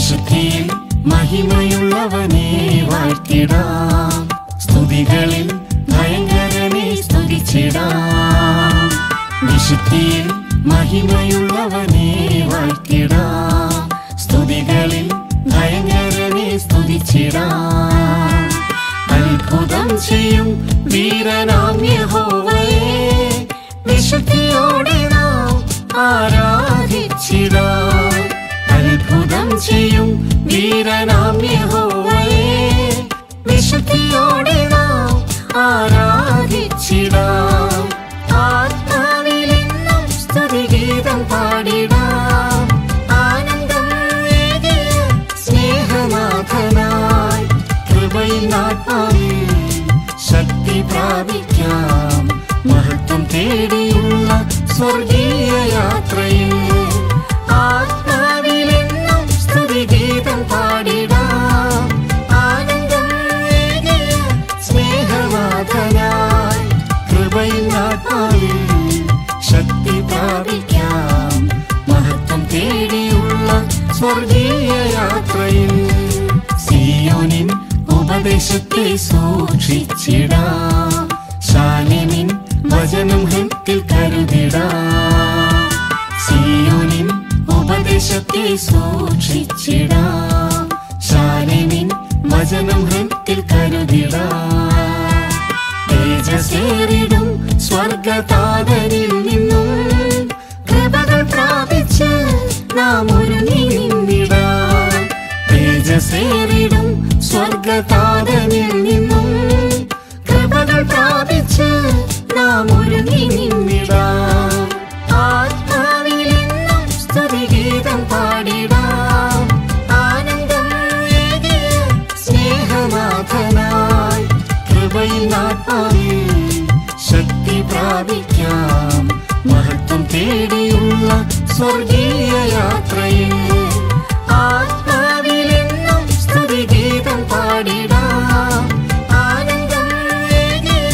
വിശുദ്ധിയിൽ മഹിമയുള്ളവനെ വാഴ്ത്തിടാം സ്തുതികളിൽ ഭയങ്കരനെ സ്തുതിച്ചിടാം വിശുദ്ധിയിൽ മഹിമയുള്ളവനെ വാഴ്ത്തിടാം സ്തുതികളിൽ ഭയങ്കരനെ സ്തുതിച്ചിടാം അത്ഭുതം ചെയ്യും വീരനാം യഹോവയെ വിശുദ്ധിയോടെ നാം ആരാധിച്ചിടാം അത്ഭുതം ചെയ്യും വീരനാം യഹോവയെ വിശുദ്ധിയോടെ നാം ആരാധിച്ചിടാം ആത്മാവിലെന്നും സ്തുതിഗീതം പാടിടാം ആനന്ദം ഏകിയ സ്നേഹനാഥനായി കൃപയിൽ ആത്മാവിൽ ശക്തി പ്രാപിക്കാം മഹത്വം തേടിയുള്ള സ്വർഗീയ യാത്രയിൽ ആത്മാവിലെന്നും സ്തുതിഗീതം പാടിടാം ആനന്ദം ഏകിയ സ്നേഹനാഥനായി കൃപയിൽ ആത്മാവിൽ ശക്തി പ്രാപിക്കാം മഹത്വം തേടിയുള്ള സ്വർഗീയ യാത്രയിൽ സിയോനിൻ ഉപദേശത്തെ സൂക്ഷിച്ചിടാം ശാലിനിൻ വചനം ഹൃത്തിൽ കരുതിടാം സിയോനിൻ ഉപദേശത്തെ സൂക്ഷിച്ചിടാം ശാലിനിൻ വചനം ഹൃത്തിൽ കരുതിടാം തേജസേറിടും സ്വർഗതാതനിൽ നിന്നും കൃപകൾ പ്രാപിച്ച് നാം ഒരുങ്ങി നിന്നിടാം തേജസേറിടും സ്വർഗതാതനിൽ നിന്നും കൃപകൾ പ്രാപിച്ച് നാം ഒരുങ്ങി നിന്നിടാം ആത്മാവിലെന്നും സ്തുതിഗീതം പാടിടാം ആനന്ദം ഏകിയ സ്നേഹനാഥനായി കൃപയിൽ ആത്മാവിൽ ശക്തി പ്രാപിക്കാം മഹത്വം തേടിയുള്ള സ്വർഗീയ യാത്രയിൽ ആത്മാവിലെന്നും സ്തുതിഗീതം പാടിടാം ആനന്ദം ഏകിയ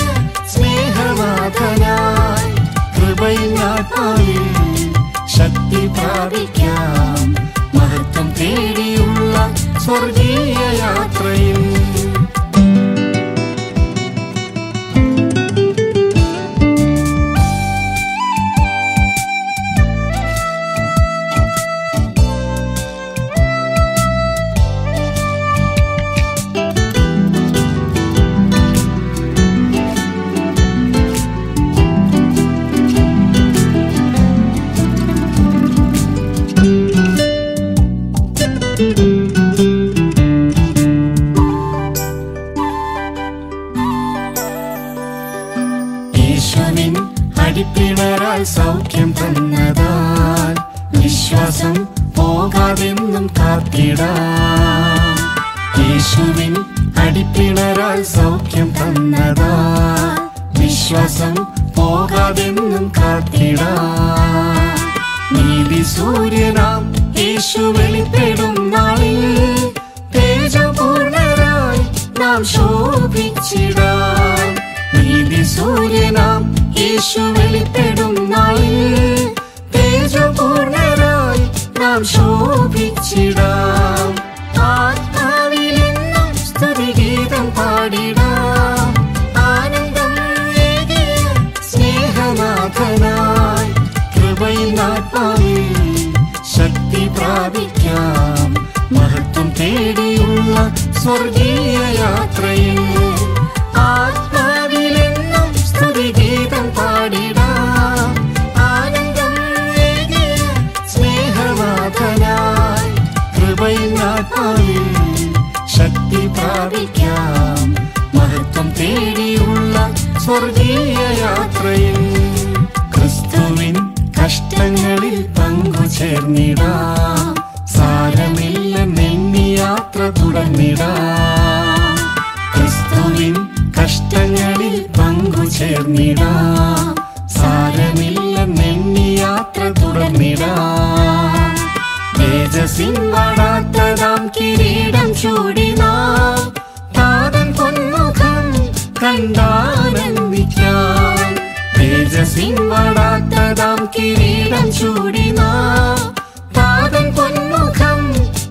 സ്നേഹനാഥനായി കൃപയിൽ ആത്മാവിൽ ശക്തി പ്രാപിക്കാം മഹത്വം തേടിയുള്ള സ്വർഗീയ യാത്രയിൽ യേശുവിൻ അടിപ്പിണരാൽ സൗഖ്യം തന്നതാൽ വിശ്വാസം പോകാതെന്നും കാത്തിടാം യേശുവിൻ അടിപ്പിണരാൽ സൗഖ്യം തന്നതാൽ വിശ്വാസം പോകാതെന്നും കാത്തിടാം നീതി സൂര്യനാം യേശു വെളിപ്പെടും നാളിൽ തേജപൂർണരായി നാം ശോഭിച്ചിടാം നീതി സൂര്യനാം യേശു വെളിപ്പെടും നാളിൽ തേജപൂർണരായി നാം ശോഭിച്ചിടാം ആത്മാവിലെന്നും സ്തുതിഗീതം പാടിടാം ആനന്ദം ഏകിയ സ്നേഹനാഥനായി കൃപയിൽ ആത്മാവിൽ ശക്തി പ്രാപിക്കാം മഹത്വം തേടിയുള്ള സ്വർഗീയ യാത്രയിൽ ആത്മാവിലെന്നും സ്തുതിഗീതം പാടിടാം ആനന്ദം ഏകിയ സ്നേഹനാഥനായി കൃപയിൽ ആത്മാവിൽ ശക്തി പ്രാപിക്കാം മഹത്വം തേടിയുള്ള സ്വർഗീയ യാത്രയിൽ ക്രിസ്തുവിൻ കഷ്ടങ്ങളിൽ പങ്കുചേർന്നിടാം സാരമില്ല നെന്നി യാത്ര തുടർന്നിടാം ക്രിസ്തുവിൻ കഷ്ടങ്ങളിൽ പങ്കുചേർന്നിടാം സാരമില്ല നെന്നി യാത്ര തുടർന്നിടാം തേജസ്സിൻ വാടാത്തതാം കിരീടം ചൂടി നാം താതൻ പൊന്മുഖം കണ്ടാനന്ദിക്കാം തേജസ്സിൻ വാടാത്തതാം കിരീടം ചൂടി നാം താതൻ പൊന്മുഖം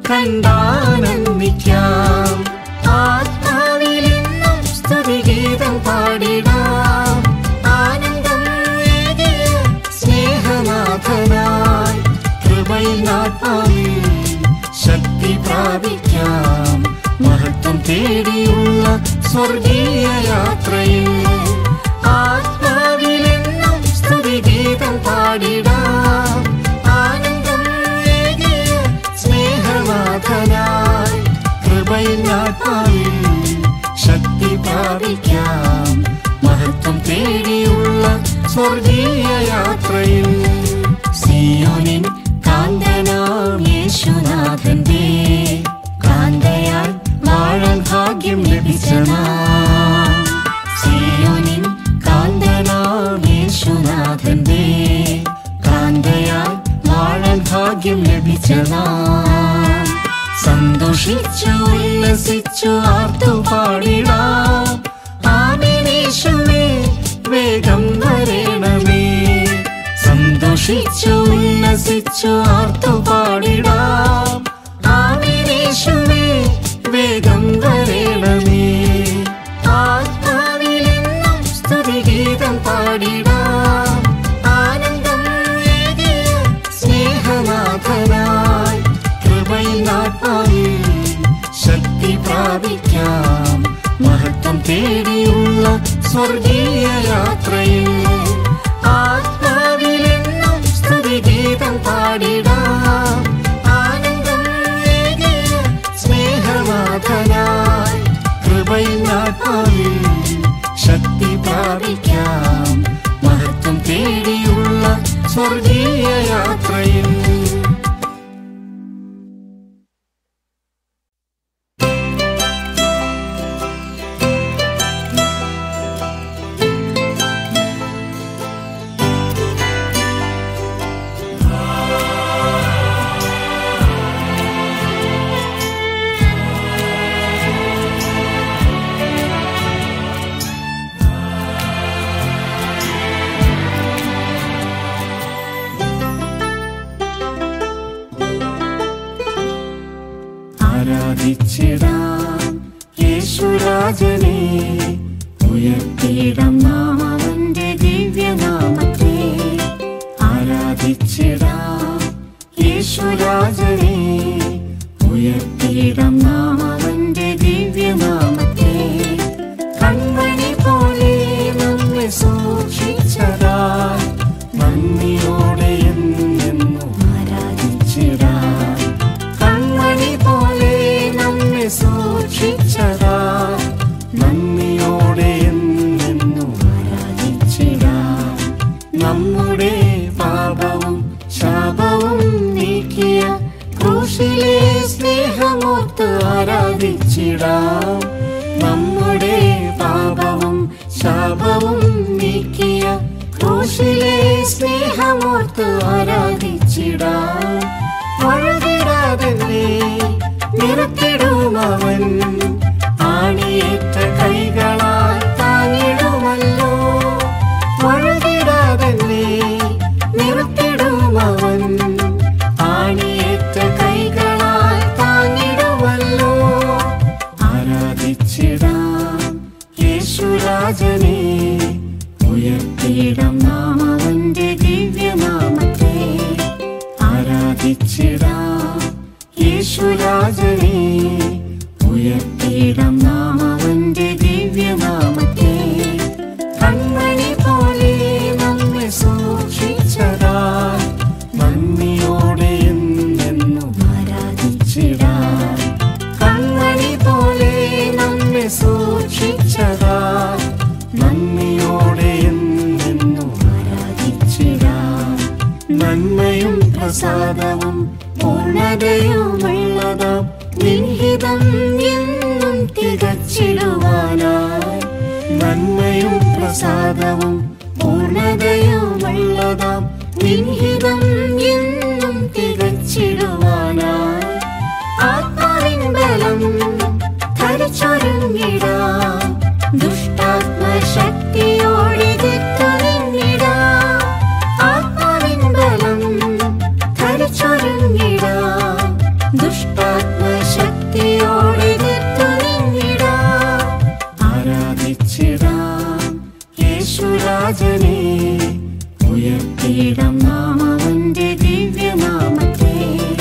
കണ്ടാനന്ദിക്കാം ആത്മാവിലെന്നും സ്തുതിഗീതം പാടിടാം ആനന്ദം ഏകിയ സ്നേഹനാഥനായി കൃപയിൽ ആത്മാവിൽ ശക്തി പ്രാപിക്കാം മഹത്വം തേടിയുള്ള സ്വർഗീയ യാത്രയിൽ ആത്മാവിലെന്നും സ്തുതിഗീതം പാടിടാം ആനന്ദം ഏകിയ സ്നേഹനാഥനായി കൃപയിൽ ആത്മാവിൽ ശക്തി പ്രാപിക്കാം മഹത്വം തേടിയുള്ള സ്വർഗീയ യാത്രയിൽ സിയോനിൻ കാന്തനാം യേശുനാഥന്റെ കാന്തയാൽ വാഴാൻ ഭാഗ്യം ലഭിച്ച നാം സിയോനിൻ കാന്തനാം യേശുനാഥന്റെ കാന്തയാൽ വാഴാൻ ഭാഗ്യം ലഭിച്ച നാം സന്തോഷിച്ചു ഉല്ലസിച്ചു ആർത്തു പാടിടാം ആമേനേശുവേ വേഗം വരേണമേ സന്തോഷിച്ചു ഉല്ലസിച്ചു ആർത്തു പാടിടാം ആമേനേശുവേ വേഗം വരേണമേ ആത്മാവിലെന്നും സ്തുതിഗീതം പാടിടാം ആനന്ദം ഏകിയ സ്നേഹനാഥനായി കൃപയിൽ ആത്മാവിൽ ശക്തി പ്രാപിക്കാം മഹത്വം തേടിയുള്ള സ്വർഗീയ യാത്രയിൽ ആത്മാവിലെന്നും സ്തുതിഗീതം പാടിടാം ആനന്ദം ഏകിയ സ്നേഹനാഥനായി കൃപയിൽ ആത്മാവിൽ ശക്തി പ്രാപിക്കാം മഹത്വം തേടിയുള്ള സ്വർഗീയ യാത്രയിൽ ആരാധിച്ചിടാം യേശുരാജനെ ഉയർത്തിയിടം നാം അവന്റെ ദിവ്യനാമത്തെ ആരാധിച്ചിടാം യേശുരാജനെ ഉയർത്തിയിടം നാം അവന്റെ ദിവ്യനാമത്തെ കൺമണി പോലെ നമ്മെ സൂക്ഷിച്ചതായി നന്ദിയോടെ എന്നെന്നും ആരാധിച്ചിടാം കൺമണി പോലെ നമ്മെ സൂക്ഷിച്ചതായി നന്ദിയോടെ എന്നെന്നും ആരാധിച്ചിടാം നമ്മുടെ പാപവും ശാപവും നീക്കിയ ക്രൂശിലെ സ്നേഹമോർത്ത് ആരാധിച്ചിടാം നമ്മുടെ പാപവും ശാപവും നീക്കിയ ക്രൂശിലെ സ്നേഹമോർത്ത് ആരാധിച്ചിടാം ഒഴുകിടാതെ നിർത്തിടും അവൻ ആണിയേറ്റ കൈകളാൽ താങ്ങിടുമല്ലോ ഒഴുകിടാതെ നിർത്തിടും അവൻ ആണിയേറ്റ കൈകളാൽ താങ്ങിടുമല്ലോ ആരാധിച്ചിടാം യേശുരാജനെ ഉയർത്തിയിടം നാം അവന്റെ ദിവ്യനാമത്തെ ആരാധിച്ചിടാം യേശുരാജനെ ഉയർത്തിയിടം നാം അവന്റെ ദിവ്യനാമത്തെ കൺമണി പോലെ നമ്മെ സൂക്ഷിച്ചതായി നന്ദിയോടെ എന്നെന്നും ആരാധിച്ചിടാം കൺമണി പോലെ നമ്മെ സൂക്ഷിച്ചതായി നന്ദിയോടെ എന്നെന്നും ആരാധിച്ചിടാം നന്മയും പ്രസാദവും പൂർണ്ണതയുമുള്ളതാം നിഹിതം എന്നും തികച്ചിടുവാനായി നന്മയും പ്രസാദവും പൂർണ്ണതയുമുള്ളതാം നിഹിതം എന്നും തികച്ചിടുവാനായി ആത്മാവിൻ ബലം ധരിച്ചൊരുങ്ങിടാം ദുഷ്ടാത്മശക്തിയോടെ എതിർത്തുനിന്നിടാം ആത്മാവിൻ ബലം ധരിച്ചൊരുങ്ങിടാം ദുഷ്ടാത്മശക്തിയോടെ യേശുരാജനെ ഉയർത്തിയിടം നാം അവന്റെ ദിവ്യനാമത്തെ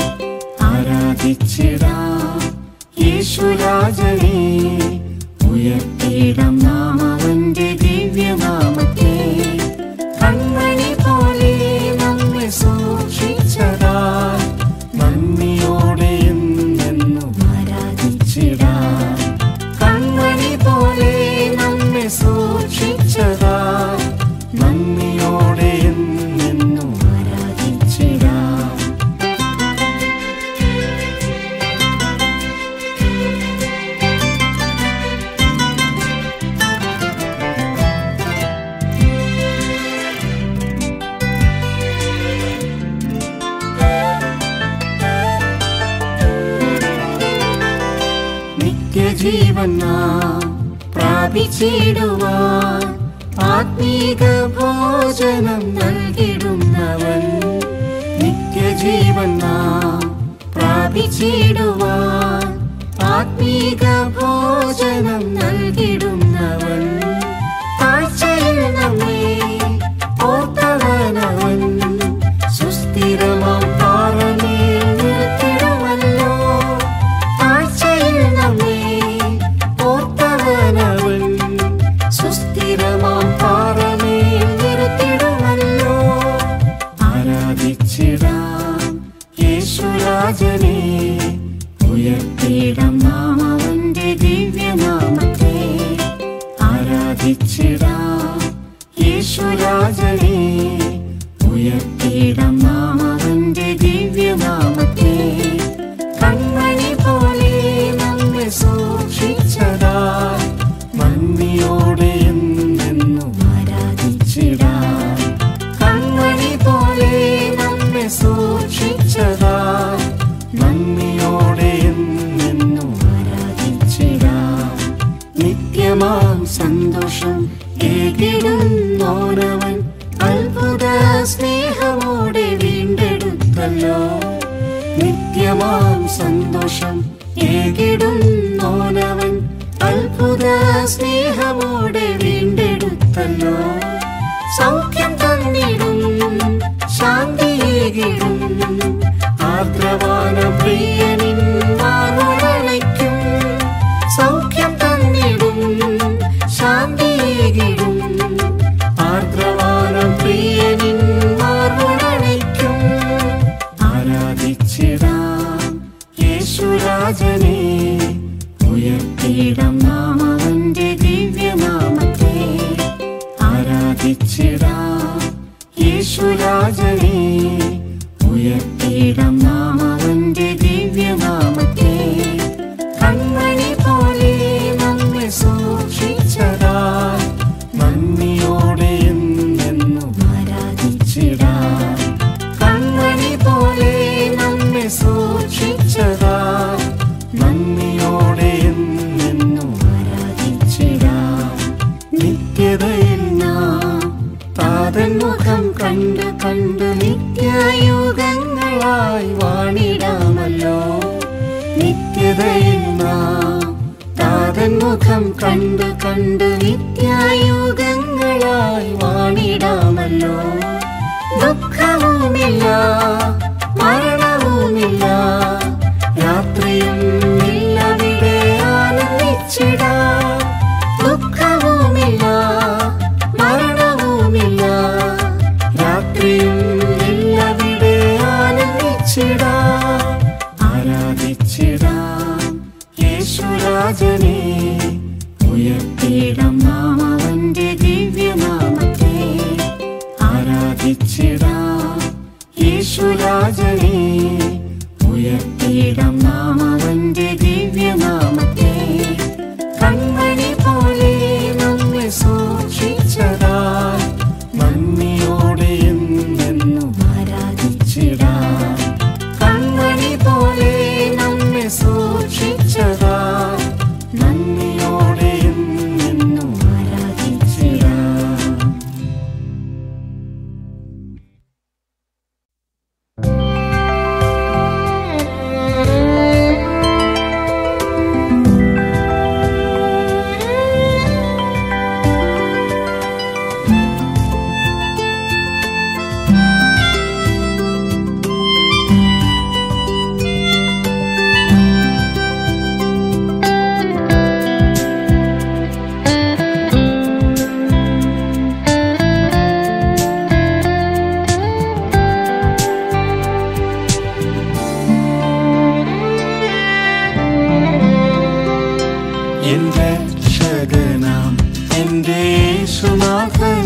ആരാധിച്ചിടാം യേശുരാജനെ ഉയർത്തിയിടം നാം അവന്റെ ദിവ്യനാമത്തെ കൺമണി പോലെ നമ്മെ സൂക്ഷിച്ചതാൽ നന്ദിയോടെ എന്നെന്നും ആരാധിച്ചിടാം കൺമണി പോലെ നമ്മെ സൂക്ഷിച്ചതാൽ നന്ദിയോടെ എന്നെന്നും ആരാധിച്ചിടാം നിത്യജീവൻ നാം പ്രാപിച്ചിടുവാൻ ആത്മീക ഭോജനം നൽകിടുന്നവൻ നിത്യജീവൻ നാം പ്രാപിച്ചിടുവാൻ ആത്മീക ഭോജനം നൽകിടുന്നവൻ താഴ്ചയിൽ നമ്മെ ഓർത്തവനവൻ സുസ്ഥിരമാം പാറമേൽ നിർത്തിടുമല്ലോ താഴ്ചയിൽ നമ്മെ ഓർത്തവനവൻ സുസ്ഥിരമാം പാറമേൽ നിർത്തിടുമല്ലോ ആരാധിച്ചിടാം യേശുരാജനെ ഉയർത്തിയിടം നാം അവന്റെ ദിവ്യനാമത്തെ ആരാധിച്ചിടാം യേശുരാജനെ ഉയർത്തിയിടം നാം അവന്റെ ദിവ്യനാമത്തെ കൺമണി പോലെ നമ്മെ സൂക്ഷിച്ചതാൽ നന്ദിയോടെ എന്നെന്നും ആരാധിച്ചിടാം കൺമണി പോലെ നമ്മെ സൂക്ഷിച്ചതാൽ നന്ദിയോടെ എന്നെന്നും ആരാധിച്ചിടാം നിത്യമാം സന്തോഷം ഏകിടുന്നോനവൻ അത്ഭുത സ്നേഹമോടെ വീണ്ടെടുത്തല്ലോ നിത്യമാം സന്തോഷം ഏകിടുന്നോനവൻ അത്ഭുത സ്നേഹമോടെ വീണ്ടെടുത്തല്ലോ സൗഖ്യം തന്നിടും ശാന്തിയേകിടും ആർദ്രവാന പ്രിയനിൻ മാറുളയ്ക്കും സൗഖ്യം തന്നിടും ശാന്തിയേകിടും ആർദ്രവാന പ്രിയനിൻ മാറുളയ്ക്കും ആരാധിച്ചിടാം യേശുരാജനെ ഉയർത്തിയിടം നാം അവന്റെ ദിവ്യനാമത്തെ ആരാധിച്ചിടാം യേശുരാജനെ ഉയർത്തിയിടം നാം അവന്റെ ദിവ്യനാമത്തെ കൺമണി പോലെ നമ്മെ സൂക്ഷിച്ചതാൽ നന്ദിയോടെ എന്നെന്നും ആരാധിച്ചിടാം കൺമണി പോലെ നമ്മെ സൂക്ഷിച്ചതാൽ നന്ദിയോടെ എന്നെന്നും ആരാധിച്ചിടാം നിത്യതയിൽ നാം താതൻ മുഖം കണ്ട് കണ്ട് നിത്യയുഗങ്ങളായി വാണിടാമല്ലോ നിത്യതയിൽ നാം താതൻ മുഖം കണ്ട് കണ്ട് നിത്യയുഗങ്ങളായി വാണിടാമല്ലോ ദുഃഖവുമില്ല മരണവുമില്ല രാത്രിയും ഇല്ലവിടെ ആനന്ദിച്ചിടാം ദുഃഖവുമില്ല മരണവുമില്ല രാത്രിയും ഇല്ലവിടെ ആനന്ദിച്ചിടാം ആരാധിച്ചിടാം യേശുരാജനെ ഉയർത്തിയിടം നാം അവന്റെ ദിവ്യനാമത്തെ ആരാധിച്ചിടാം യേശുരാ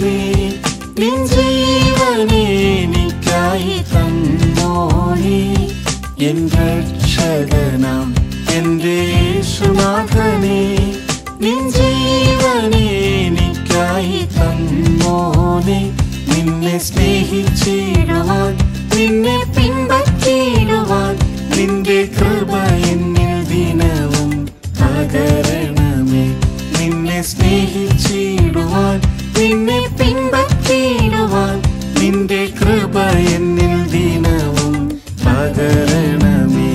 യേശുവേ നിൻ ജീവനെ എനിക്കായി തന്നോനേ എൻ രക്ഷകനാം എന്റെ യേശുനാഥനെ നിൻ ജീവനെ എനിക്കായി തന്നോനെ നിന്നെ സ്നേഹിച്ചിടുവാൻ നിന്നെ പിൻപറ്റിയിടുവാൻ നിന്റെ കൃപ എന്നിൽ ദിനവും പകരണമേ നിന്നെ സ്നേഹിച്ചിടുവാൻ നിന്നെ പിൻപറ്റിയിടുവാൻ നിന്റെ കൃപ എന്നിൽ ദിനവും പകരണമേ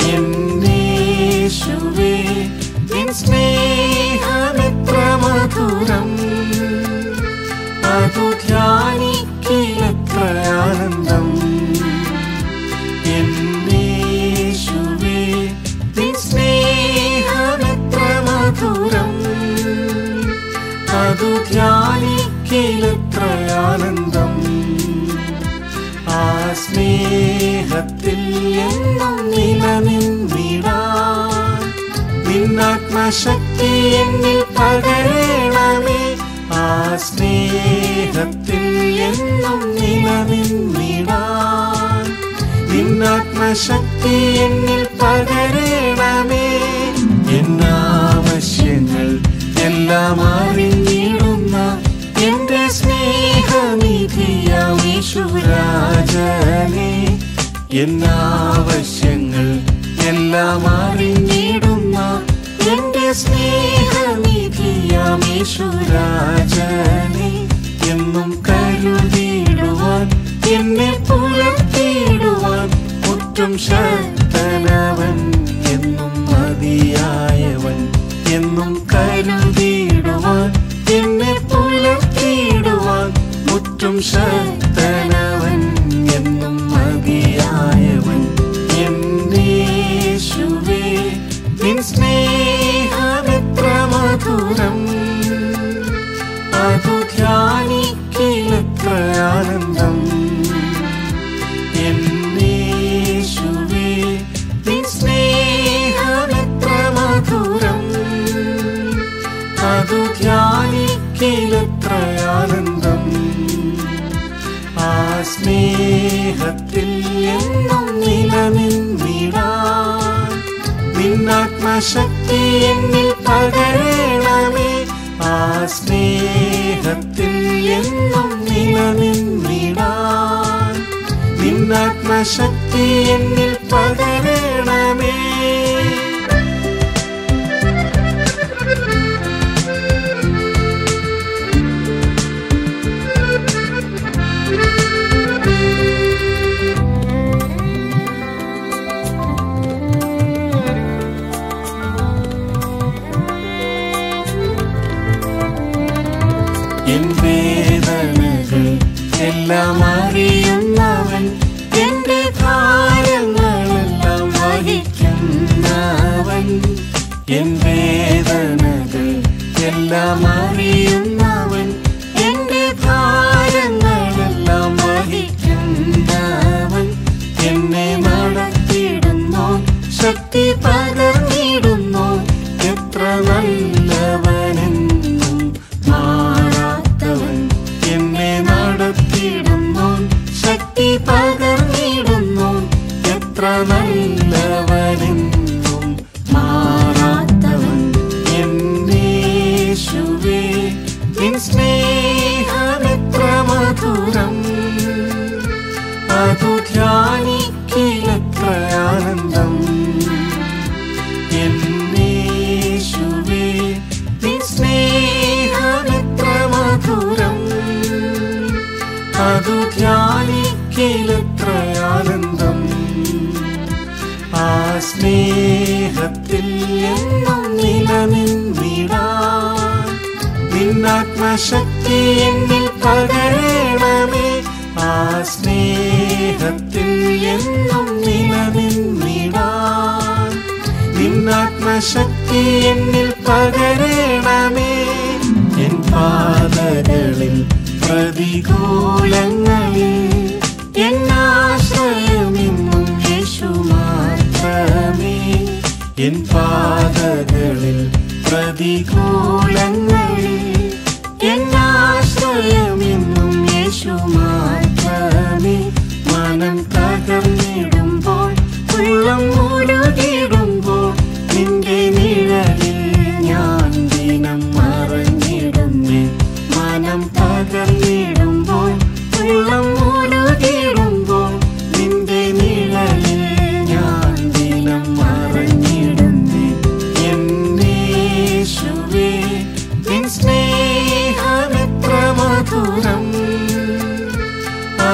എന്നേശുവേ നിൻ സ്നേഹമെത്ര മധുരം അതു ധ്യാനിക്കിലത്ര ആനന്ദം എന്നേശുവേ നിൻ സ്നേഹമെത്ര മധുരം അതു ധ്യാനിക്കിലത്ര ആനന്ദം ആ സ്നേഹത്തിൽ എന്നും നിലനിന്നിടാൻ നിന്നാത്മശക്തി എന്നിൽ പകരണമേ ആ സ്നേഹത്തിൽ എന്നും നിലനിന്നിടാൻ നിന്നാത്മശക്തി എന്നിൽ പകരണമേ എന്നാവശ്യങ്ങൾ എല്ലാം അറിഞ്ഞിടുന്ന എന്റെ സ്നേഹനിധിയാം യേശുരാജനെ എന്നാവശ്യങ്ങൾ എല്ലാം അറിഞ്ഞിടുന്ന എന്റെ സ്നേഹനിധിയാം യേശുരാജനെ എന്നും കരുതിയിടുവാൻ എന്നെ പുലർത്തിയിടുവാൻ മുറ്റും ശക്തനവൻ എന്നും മതിയായവൻ എന്നും കരുതിയിടുവാൻ എന്നെ പുലർത്തിയിടുവാൻ മുറ്റും ശക്തനവൻ എന്നും മതിയായവൻ എന്നേശുവേ നിൻ സ്നേഹമെത്ര മധുരം അതു ധ്യാനിക്കിലത്ര ആനന്ദം എന്നേശുവേ നിൻ സ്നേഹമെത്ര മധുരം അതു ധ്യാനിക്കിലത്ര ആനന്ദം ആ സ്നേഹത്തിൽ എന്നും നിലനിന്നിടാൻ നിന്നാത്മശക്തി എന്നിൽ പകരണമേ ആ സ്നേഹത്തിൽ എന്നും നിലനിന്നിടാൻ നിന്നാത്മശക്തി എന്നിൽ പകരണമേ എൻ വേദനകൾ എല്ലാം അറിയുന്നവൻ എന്റെ ഭാരങ്ങളെല്ലാം വഹിക്കുന്നവൻ എൻ വേദനകൾ എല്ലാം അറിയുന്നവൻ എന്റെ ഭാരങ്ങളെല്ലാം വഹിക്കുന്നവൻ എന്നെ നടത്തിയിടുന്നു ശക്തി പകർന്നിടുന്നു എത്ര നല്ലവനെന്നും മാറാത്തവൻ എന്നെ നടത്തിയിടുന്നു ശക്തി പകർന്നിടുന്നു എത്ര നല്ലവനെന്നും മാറാത്തവൻ എന്നേശുവേ നിൻ സ്നേഹമെത്ര മധുരം അതു ധ്യാനിക്കിലത്ര ആനന്ദം എന്നേശുവേ നിൻ സ്നേഹമെത്ര മധുരം അതു ധ്യാനിക്കിലത്ര ആനന്ദം ആ സ്നേഹത്തിൽ എന്നും നിലനിന്നിടാൻ നിന്നാത്മശക്തി എന്നിൽ പകരണമേ ആ സ്നേഹത്തിൽ എന്നും നിലനിന്നിടാൻ നിന്നാത്മശക്തി എന്നിൽ പകരണമേ എൻ പാതകളിൽ പ്രതികൂലങ്ങളിൽ എന്നാശ്രയമെന്നും യേശു മാത്രമേ എൻ പാതകളിൽ പ്രതികൂലങ്ങളിൽ എന്നാശ്രയം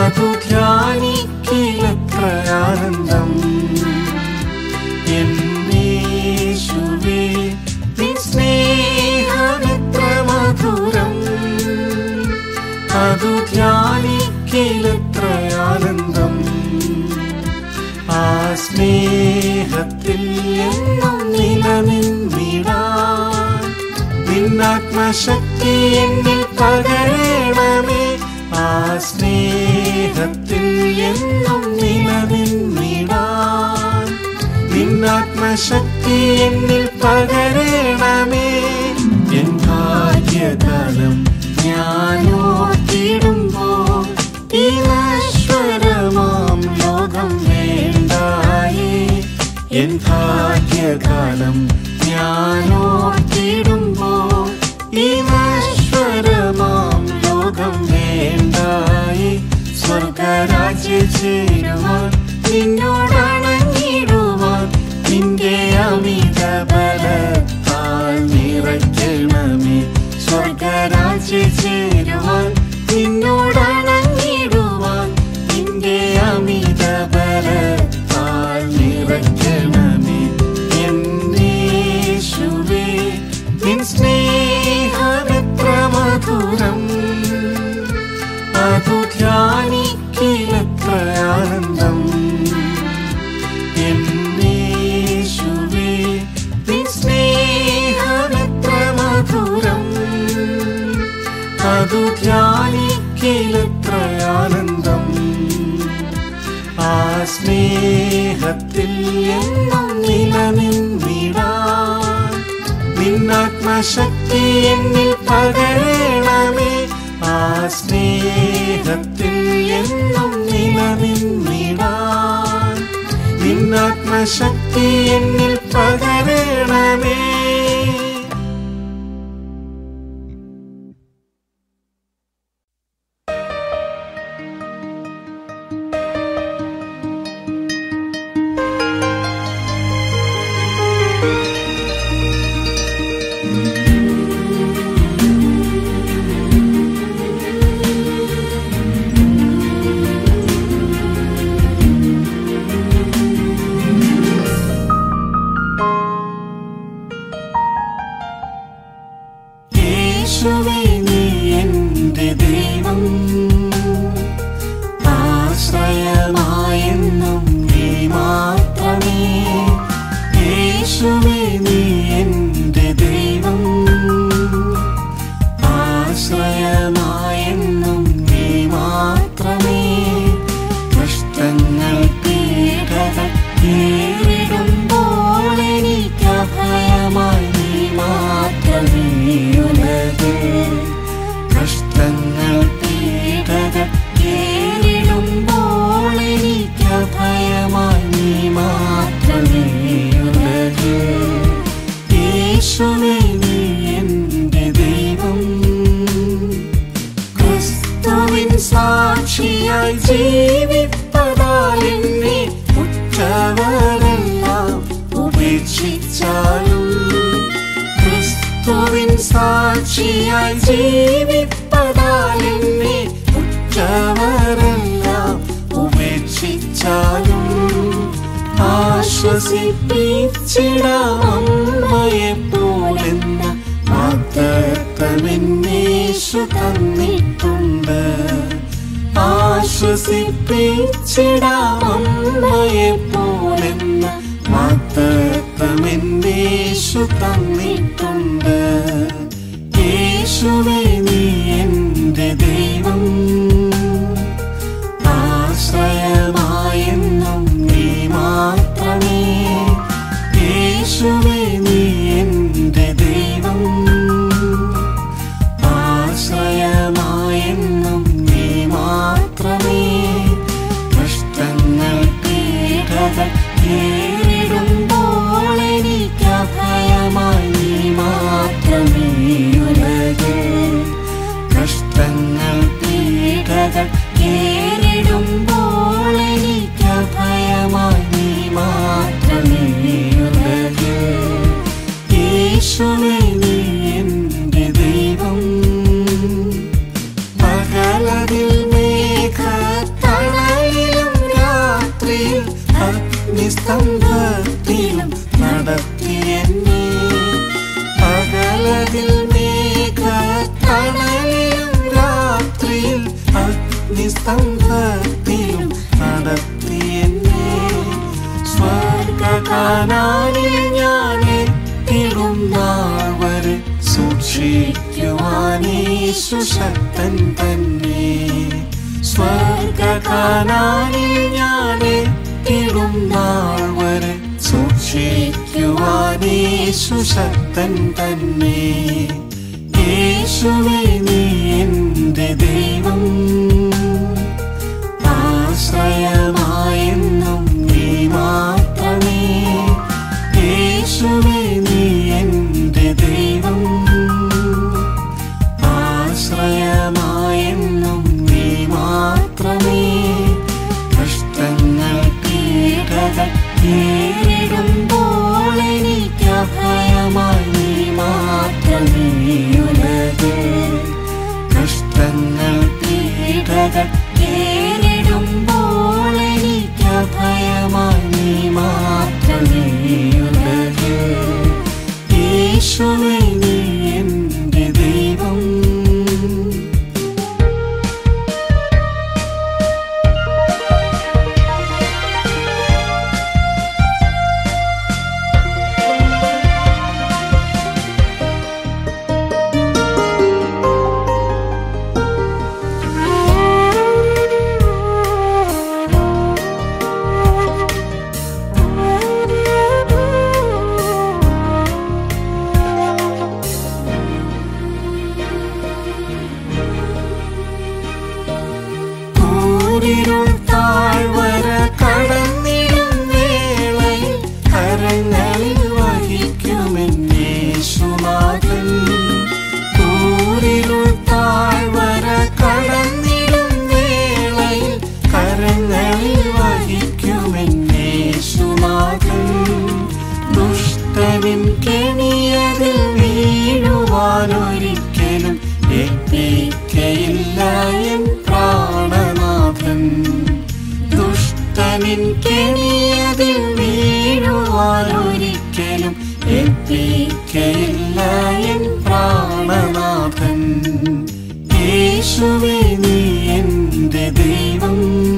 അതു ധ്യാനിക്കിലത്ര ആനന്ദം എന്നേശുവേ നിൻ സ്നേഹമെത്ര മധുരം അതു ധ്യാനിക്കിലത്ര ആനന്ദം ആ സ്നേഹത്തിൽ എന്നും നിലനിന്നിടാൻ നിന്നാത്മശക്തി എന്നിൽ പകരണമേ ആ സ്നേഹത്തിൽ എന്നും നിലനിന്നിടാൻ നിന്നാത്മശക്തി എന്നിൽ പകരണമേ എൻ ഭാഗ്യകാലം ഞാനോർത്തിടുമ്പോൾ ഈ നശ്വരമാം ലോകം വേണ്ടായേ എൻ ഭാഗ്യകാലം ഞാനോർത്തിടുമ്പോൾ ഈ നശ്വരമാം ലോകം വേണ്ടായേ സ്വർഗരാജ്യ ചേരുവാൻ നിന്നോടണങ്ങിടുവാൻ നിന്റെ അമിത ബലത്താൽ നിറയ്ക്കണമേ സ്വർഗരാജ്യ ചേരുവാൻ നിന്നോടണങ്ങിടുവാൻ നിന്റെ അമിത ബലത്താൽ നിറയ്ക്കണമേ എന്നേശുവേ നിൻ സ്നേഹമെത്ര മധുരം അതു ധ്യാനിക്കിലത്ര ആനന്ദം എന്നേശുവേ നിൻ സ്നേഹമെത്ര മധുരം അതു ധ്യാനിക്കിലത്ര ആനന്ദം ആ സ്നേഹത്തിൽ എന്നും നിലനിന്നിടാൻ നിന്നാത്മശക്തി എന്നിൽ പകരണമേ ആ സ്നേഹത്തിൽ എന്നും നിലനിന്നിടാൻ നിന്നാത്മശക്തി എന്നിൽ പകരണമേ യേശുവേ നീ എൻ്റെ ദൈവം ആശ്രയമായെന്നും നീ മാത്രമേ യേശുവേ നീ എൻ്റെ ദൈവം ആശ്രയമായെന്നും നീ മാത്രമേ കഷ്ടങ്ങൾ പീഡകൾ നേരിടുമ്പോൾ എനിക്ക് അഭയമായി നീ മാത്രമേ ഉലകിൽ കഷ്ടങ്ങൾ പീഡകൾ നേരിടുമ്പോൾ എനിക്ക് അഭയമായി നീ മാത്രമേ ഉലകിൽ യേശുവേ നീ എൻ്റെ ദൈവം ക്രിസ്തുവിൻ സാക്ഷിയായി ജീവിപ്പതാൽ എന്നെ ഉറ്റവരെല്ലാം ഉപേക്ഷിച്ചാലും ക്രിസ്തുവിൻ സാക്ഷിയായി ജീവിപ്പതാൽ എന്നെ ഉറ്റവരെല്ലാം ഉപേക്ഷിച്ചാലും ആശ്വസിപ്പിച്ചിടാമമ്മയെ പോലെന്ന വാഗ്ദത്തമെന്നേശു തന്നിട്ടുണ്ട് ആശ്വസിപ്പിച്ചിടാമമ്മയെ പോലെന്ന വാഗ്ദത്തമെന്നേശു തന്നിട്ടുണ്ട് യേശുവേ നീ എൻ്റെ ദൈവം ആശ്രയമായെന്നും നീ മാത്രമേ യേശുവേ നീ എൻ്റെ ദൈവം ആശ്രയമായെന്നും നീ മാത്രമേ കഷ്ടങ്ങൾ പീഡകൾ നേരിടുമ്പോൾ എനിക്ക് അഭയമായി നീ മാത്രമേ ഉലകിൽ അഗ്നിസ്തംഭത്തിലും നടത്തിയെന്നെ സ്വർഗകാനാനിൽ ഞാൻ എത്തിടും നാൾ വരെ സൂക്ഷിക്കുവാനേശു ശക്തൻ തന്നെ സ്വർഗകാനാനിൽ ഞാൻ എത്തിടും നാൾ വരെ സൂക്ഷിക്കുവാനേശു ശക്തൻ തന്നെ യേശുവേ നീ എന്റെ ദൈവം ആശ്രയമായെന്നും നീ മാത്രമേ യേശുവേ നീ എന്റെ ദൈവം ആശ്രയമായെന്നും നീ മാത്രമേ കഷ്ടങ്ങൾ പീഡകൾ നേരിടുമ്പോൾ എനിക്ക് അഭയമായി നീ മാത്രമേ ഉലകിൽ കഷ്ടങ്ങൾ പീഡകൾ നേരിടുമ്പോൾ എനിക്ക് അഭയമായി നീ മാത്രമേ ഉലകിൽ യേശുവേ നീ എന്റെ ദൈവം കൂരിരുൾ താഴ്വര കടന്നിടും വേളയിൽ കരങ്ങളിൽ വഹിക്കുമെന്നേശുനാഥൻ കൂരിരുൾ താഴ്വര കടന്നിടും വേളയിൽ കരങ്ങളിൽ വഹിക്കുമെന്നേശുനാഥൻ ദുഷ്ടനിൻ കെണിയതിൽ വീഴുവാനൊരിക്കലും ഏൽപ്പിക്കയില്ല എൻ പ്രാണനാഥൻ ദുഷ്ടനിൻ കെണിയതിൽ വീഴുവാനൊരിക്കലും ഏൽപ്പിക്കയില്ല എൻ പ്രാണനാഥൻ യേശുവേ നീ എന്റെ ദൈവം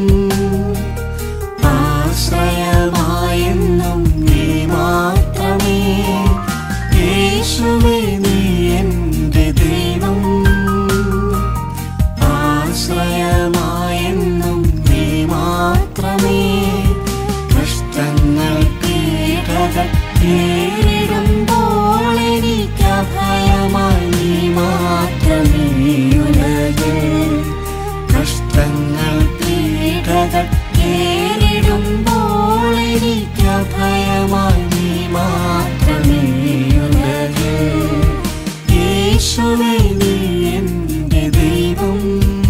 ആശ്രയമായെന്നും നീ മാത്രമേ യേശുവേ നീ എന്റെ ദൈവം ആശ്രയമായെന്നും നീ മാത്രമേ കഷ്ടങ്ങൾ പീഡകൾ നേരിടുമ്പോൾ എനിക്ക് അഭയമായി നീ മാത്രമേ ഉലകിൽ കഷ്ടങ്ങൾ പീഡകൾ നേരിടുമ്പോൾ എനിക്ക് അഭയമായി നീ മാത്രമേ ഉലകിൽ യേശുവേ നീ എന്റെ ദൈവം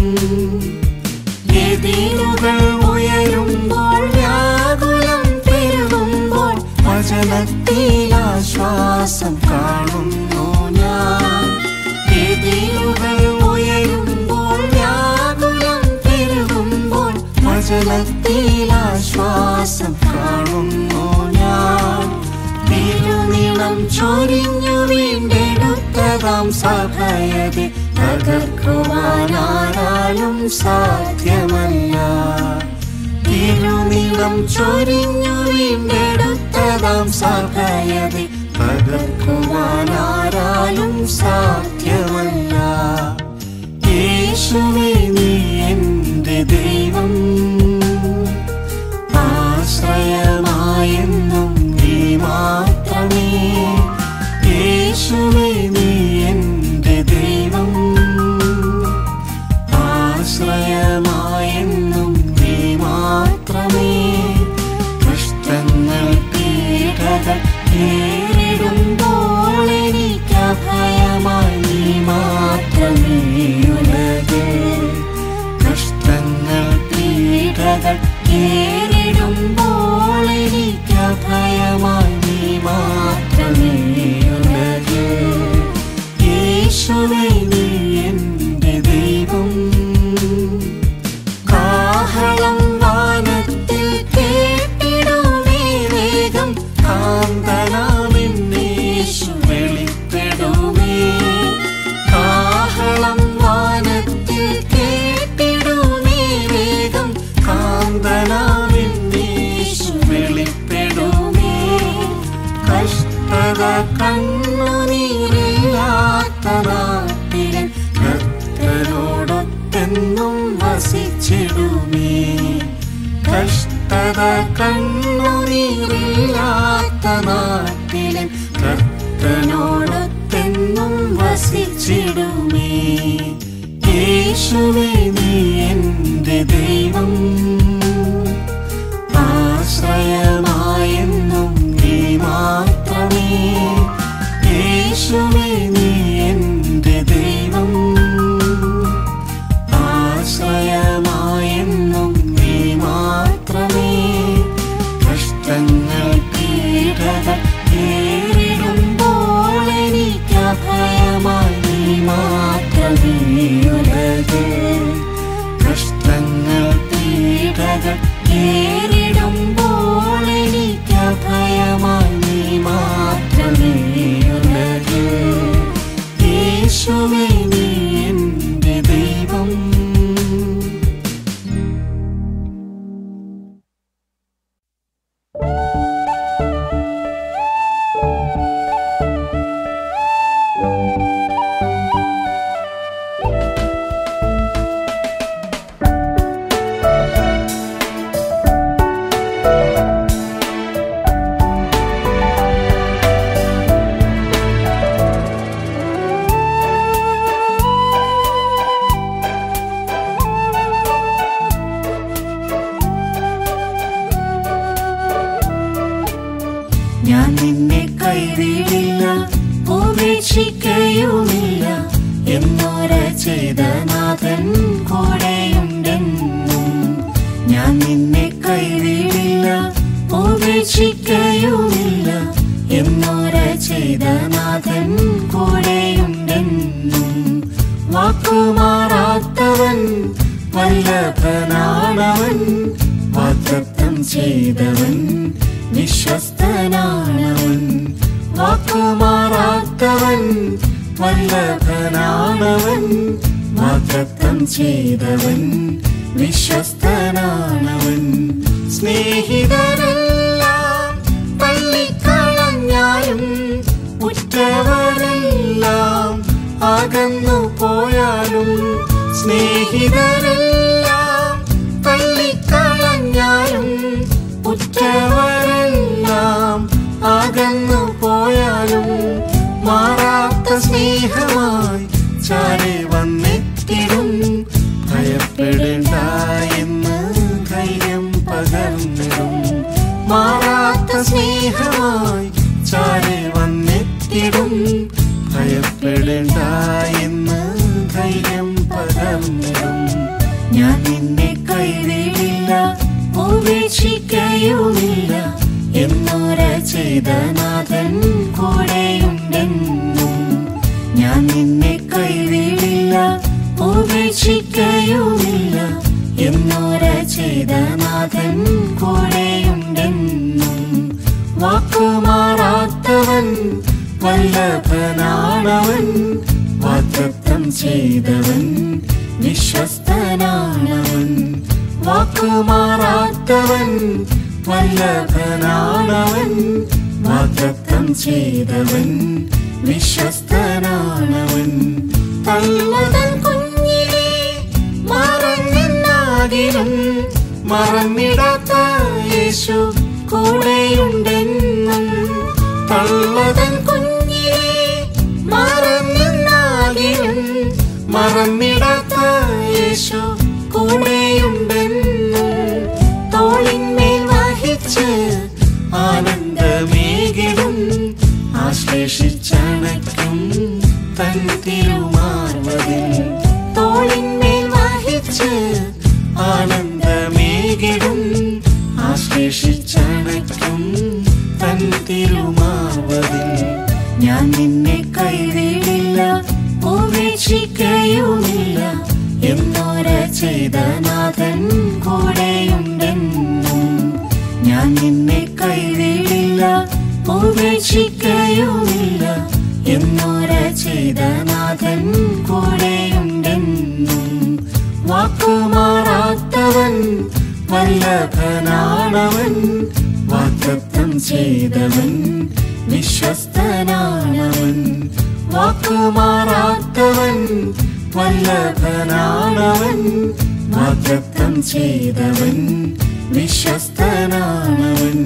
എതിരുകൾ ഉയരുമ്പോൾ വ്യാകുലം പെരുകുമ്പോൾ വചനത്തിൽ ആശ്വാസം കാണുന്നു ഞാൻ എതിരുകൾ ഉയരുമ്പോൾ വ്യാകുലം പെരുകുമ്പോൾ വചനത്തിൽ ആശ്വാസം കാണുന്നു ഞാൻ തിരുനിളം ചൊരിഞ്ഞു വീണ്ടെടുത്തതാം സഭയതെ തകർക്കുവാനാരാലും സാധ്യമല്ല തിരുനിളം ചൊരിഞ്ഞു വീണ്ടെടുത്തതാം സഭയതെ തകർക്കുവാനാരാലും സാധ്യമല്ല യേശുവേ നീ എന്റെ ദൈവം ആശ്രയമായെന്നും നീ മാത്രമേ യേശുവേ നീ എന്റെ ദൈവം ആശ്രയമായെന്നും നീ മാത്രമേ കഷ്ടങ്ങൾ പീഡകൾ നേരിടുമ്പോൾ എനിക്ക് അഭയമായി നീ മാത്രമേ ഉലകിൽ കഷ്ടങ്ങൾ പീഡകൾ നേരിടുമ്പോൾ എനിക്ക് അഭയമായി നീ മാത്രമേ ഉലകിൽ യേശുവേ നീ എന്റെ ദൈവം കാഹളം വാനത്തിൽ കേട്ടിടുമേ വേഗം കാന്തനാമെന്നേശു വെളിപ്പെടുമേ കാഹളം വാനത്തിൽ കേ എന്നും വസിച്ചിടുമേ കഷ്ടത കണ്ണുനീരില്ലാത്ത നാട്ടിലും കർത്തനോടൊത്തെന്നും വസിച്ചിടുമേ യേശുവേ നീ എൻ്റെ ദൈവം ആശ്രയമായെന്നും നീ മാത്രമേ യേശുവേ നീ എൻ്റെ ദൈവം ആശ്രയമായെന്നും നീ മാത്രമേ കഷ്ടങ്ങൾ പീഡകൾ നേരിടുമ്പോൾ എനിക്ക് അഭയമായി നീ മാത്രമേ ഉലകിൽ കഷ്ടങ്ങൾ പീഡകൾ നേരിടുമ്പോൾ എനിക്ക് അഭയമായി നീ മാത്രമേ ഉലകിൽ യേശുവേ നീ എൻ്റെ ദൈവം ഞാൻ നിന്നെ കൈവിടില്ല ഉപേക്ഷിക്കയുമില്ല എന്നോര ചെയ്ത നാഥൻ കൂടെയുണ്ടെന്നും ഞാൻ നിന്നെ കൈവിടില്ല ഉപേക്ഷിക്കയുമില്ല എന്നോര ചെയ്ത നാഥൻ കൂടെയുണ്ടെന്നും വാക്കുമാറാത്തവൻ വല്ലഭനാണവൻ വാഗ്ദത്തം ചെയ്തവൻ വിശ്വസ്തനാണവൻ വാക്കുമാറാത്തവൻ വല്ലഭനാണവൻ വാഗ്ദത്തം ചെയ്തവൻ വിശ്വസ്തനാണവൻ സ്നേഹിതരെല്ലാം തള്ളിക്കളഞ്ഞാലും ഉറ്റവരെല്ലാം അകന്നു പോയാലും സ്നേഹിതരെല്ലാം തള്ളിക്കളഞ്ഞാലും ഉറ്റവരെല്ലാം അകന്നു പോയാലും മാറാത്ത സ്നേഹമായി ചാരി വന്നെത്തിടും ഭയപ്പെടേണ്ട എന്ന് ധൈര്യം പകർന്നിടും മാറാത്ത സ്നേഹമായി ചാരി വന്നെത്തിടും ഭയപ്പെടേണ്ട എന്ന് ധൈര്യം പകർന്നിടും ഞാൻ നിന്നെ കൈവിടില്ല ഉപേക്ഷിക്കയുമില്ല എന്നോര ചെയ്ത നാഥൻ കൂടെയുണ്ടെന്നും ഞാൻ നിന്നെ കൈവിടില്ല ഉപേക്ഷിക്കയുമില്ല എന്നോര ചെയ്ത നാഥൻ കൂടെയുണ്ടെന്നും വാക്കുമാറാത്തവൻ വല്ലഭനാണവൻ വാഗ്ദത്തം ചെയ്തവൻ വിശ്വസ്തനാണവൻ വാക്കുമാറാത്തവൻ വല്ലഭനാണവൻ വാഗ്ദത്തം ചെയ്തവൻ വിശ്വസ്തനാണവൻ തള്ളതൻ കുഞ്ഞിനെ മറന്നെന്നാകിലും മറന്നിടാത്ത യേശു കൂടെയുണ്ടെന്നും തള്ളതൻ കുഞ്ഞിനെ മറന്നെന്നാകിലും മറന്നിടാത്ത യേശു കൂടെയുണ്ടെന്നും തോളിന്മേൽ വഹിച്ച് ആനന്ദമേകിടും ആശ്ലേഷിച്ചണയ്ക്കും തൻ തിരുമാർവതിൽ തോളിന്മേൽ വഹിച്ച് ആനന്ദമേകിടും ആശ്ലേഷിച്ചണയ്ക്കും തൻ തിരുമാർവതിൽ ഞാൻ നിന്നെ കൈവിടില്ല ഉപേക്ഷിക്കയുമില്ല എന്നോര ചെയ്ത നാഥൻ കൂടെയുണ്ടെന്നും ഞാൻ നിന്നെ കൈവിടില്ല ഉപേക്ഷിക്കയുമില്ല എന്നോര ചെയ്ത നാഥൻ കൂടെയുണ്ടെന്നും വാക്കുമാറാത്തവൻ വല്ലഭനാണവൻ വാഗ്ദത്തം ചെയ്തവൻ വിശ്വസ്തനാണവൻ വാക്കുമാറാത്തവൻ വല്ലഭനാണവൻ വാഗ്ദത്തം ചെയ്തവൻ വിശ്വസ്തനാണവൻ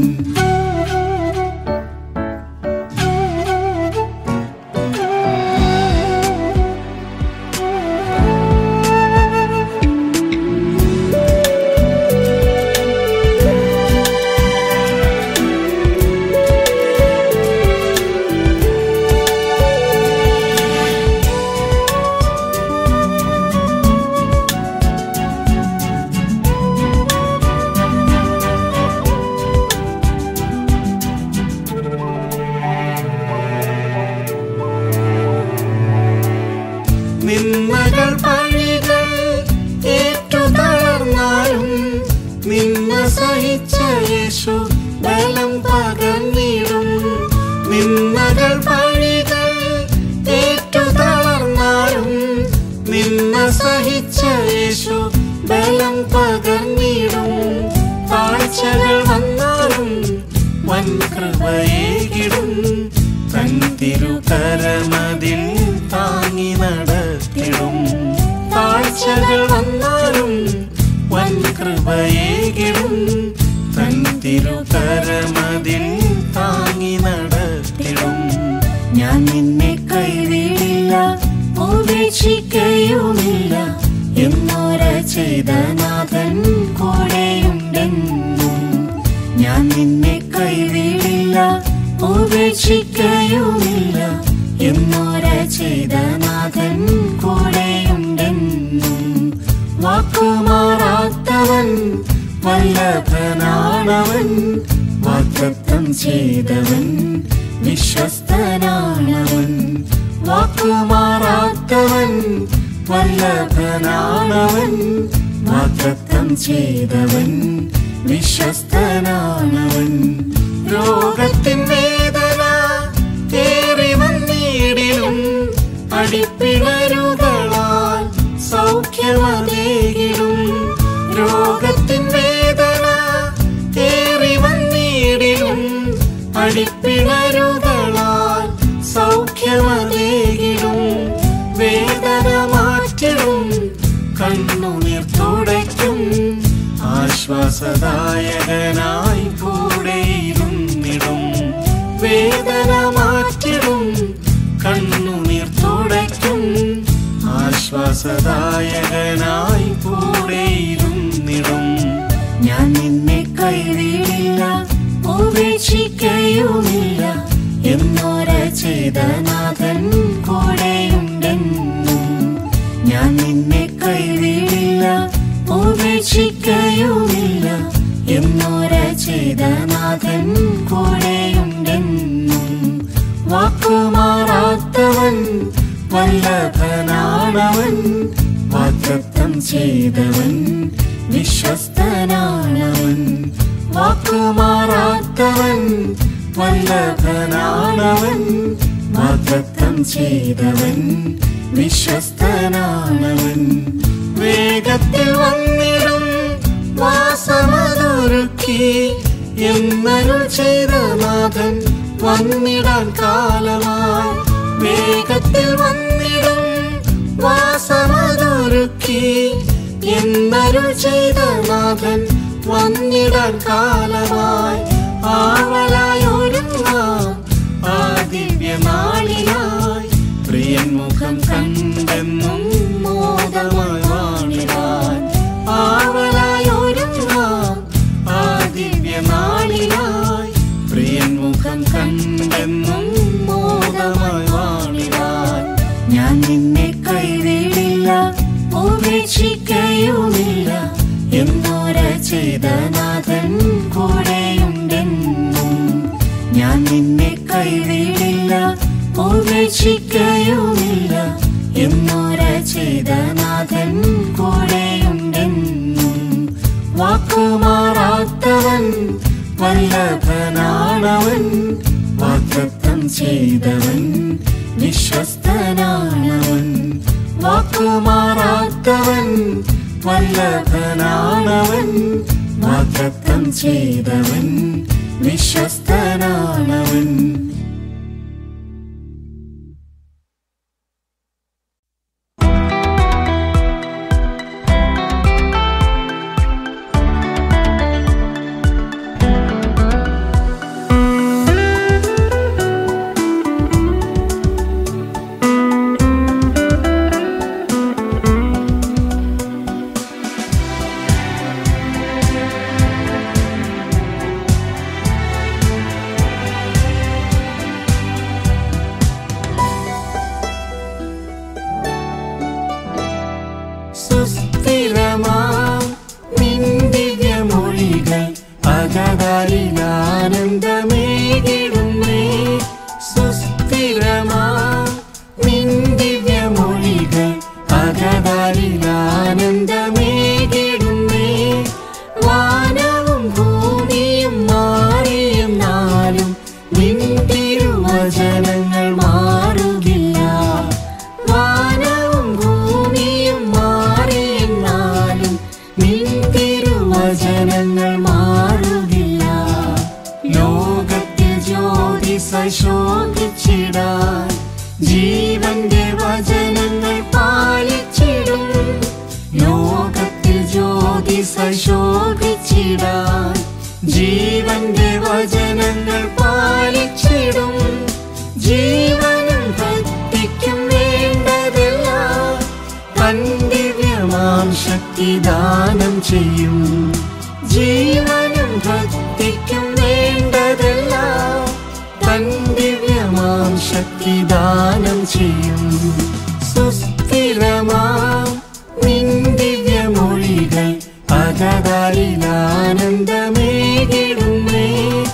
നിന്നകൾ പഴികൾ ഏറ്റു തളർന്നാലും നിന്ന സഹിച്ച യേശു ബലം പകർന്നിടും നിന്നകൾ പഴികൾ ഏറ്റു തളർന്നാലും നിന്ന സഹിച്ച യേശു ബലം പകർന്നിടും താഴ്ചകൾ വന്നാലും വൻ കൃപയേകിടും തൻ തിരുകരമതിൽ താങ്ങി നടത്തിടും താഴ്ചകൾ വന്നാലും വൻ കൃപയേകിടും തൻ തിരുകരമതിൽ താങ്ങി നടത്തിടും ഞാൻ നിന്നെ കൈവിടില്ല ഉപേക്ഷിക്കയുമില്ല എന്നോര ചെയ്ത നാഥൻ കൂടെയുണ്ടെന്നും ഞാൻ നിന്നെ കൈവിടില്ല ഉപേക്ഷിക്കയുമില്ല എന്നോര ചെയ്ത നാഥൻ കൂടെയുണ്ടെന്നും വാക്കുമാറാത്തവൻ വല്ലഭനാണവൻ വാഗ്ദത്തം ചെയ്തവൻ വിശ്വസ്തനാണവൻ വാക്കുമാറാത്തവൻ വല്ലഭനാണവൻ വാഗ്ദത്തം ചെയ്തവൻ വിശ്വസ്തനാണവൻ രോഗത്തിൻ വേദന ഏറി വന്നിടിലും അടിപ്പിണരുകളാൽ സൗഖ്യമതേകിടും രോഗത്തിൻ വേദന ഏറി വന്നിടിലും അടിപ്പിണരുകളാൽ സൗഖ്യമതേകിടും വേദന മാറ്റിടും കണ്ണുനീർ തുടയ്ക്കും ആശ്വാസദായകനായി കൂടെയിരുന്നിടും വേദന മാറ്റിടും കണ്ണുനീർ തുടയ്ക്കും ആശ്വാസദായകനായി കൂടെയിരുന്നിടും ഞാൻ നിന്നെ കൈവിടില്ല ഉപേക്ഷിക്കയുമില്ല എന്നോര ചെയ്ത നാഥൻ കൂടെയുണ്ടെന്നും ഞാൻ നിന്നെ കൈവിടില്ല ഉപേക്ഷിക്കയുമില്ല എന്നോര ചെയ്ത നാഥൻ കൂടെയുണ്ടെന്നും വാക്കുമാറാത്തവൻ വല്ലഭനാണവൻ വാഗ്ദത്തം ചെയ്തവൻ വിശ്വസ്തനാണവൻ വാക്കുമാറാത്തവൻ വല്ലഭനാണവൻ വാഗ്ദത്തം ചെയ്തവൻ വിശ്വസ്തനാണവൻ വേഗത്തിൽ വന്നിടും വാസമതൊരുക്കി എന്നരുൾ ചെയ്ത നാഥൻ വന്നിടാൻ കാലമായി വേഗത്തിൽ വന്നിടും വാസമതൊരുക്കി എന്നരുൾ ചെയ്ത നാഥൻ വന്നിടാൻ കാലമായി ആവലായി ഒരുങ്ങാം ആ ദിവ്യനാളിനായി പ്രിയൻ മുഖം കണ്ടെന്നും മോദമായി വാണിടാൻ ആവലായി ഒരുങ്ങാം ആ ദിവ്യനാളിനായി പ്രിയൻ മുഖം കണ്ടെന്നും മോദമായി വാണിടാൻ ഞാൻ നിന്നെ കൈവിടില്ല ഉപേക്ഷിക്കയുമില്ല എന്നോര ചെയ്ത നാഥൻ കൂടെയുണ്ടെന്നും ഞാൻ നിന്നെ കൈവിടില്ല ഉപേക്ഷിക്കയുമില്ല എന്നോര ചെയ്ത നാഥൻ കൂടെയുണ്ടെന്നും വാക്കുമാറാത്തവൻ വല്ലഭനാണവൻ വാഗ്ദത്തം ചെയ്തവൻ വിശ്വസ്തനാണവൻ വാക്കുമാറാത്തവൻ വല്ലഭനാണവൻ വാഗ്ദത്തം ചെയ്തവൻ വിശ്വസ്തനാണവൻ അകതാരിലാനന്ദമേകിടുന്നേ സുസ്ഥിരമാ നിൻ ദിവ്യമൊഴികൾ അകതാരിലാനന്ദമേകിടുന്നേ വാനവും ഭൂമിയും മാറിയും നാളും നിൻ തിരുവചനങ്ങൾ മാറുകില്ല വാനവും ഭൂമിയും മാറിയും നാളും നിൻ തിരുവചനങ്ങൾ മാറുകില്ല ലോകത്തിൽ ജ്യോതി സശോഭിച്ചിടാൻ ജീവന്റെ വചനങ്ങൾ പാലിച്ചിടും ലോകത്തിൽ ജ്യോതി സശോഭിച്ചിടാൻ ജീവന്റെ വചനങ്ങൾ പാലിച്ചിടും ജീവനും ഭക്തിക്കും വേണ്ടതെല്ലാം തൻ ദിവ്യമാം ശക്തി ദാനം ചെയ്യും ജീവനും ഭക്തിക്കും വേണ്ടതെല്ലാം തൻ ദിവ്യമാം ശക്തി ദാനം ചെയ്യും സുസ്ഥിരമാം നിൻ ദിവ്യമൊഴികൾ അകതാരിലാനന്ദമേകിടുന്നേ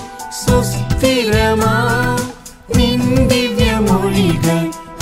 സുസ്ഥിരമാം നിൻ ദിവ്യമൊഴികൾ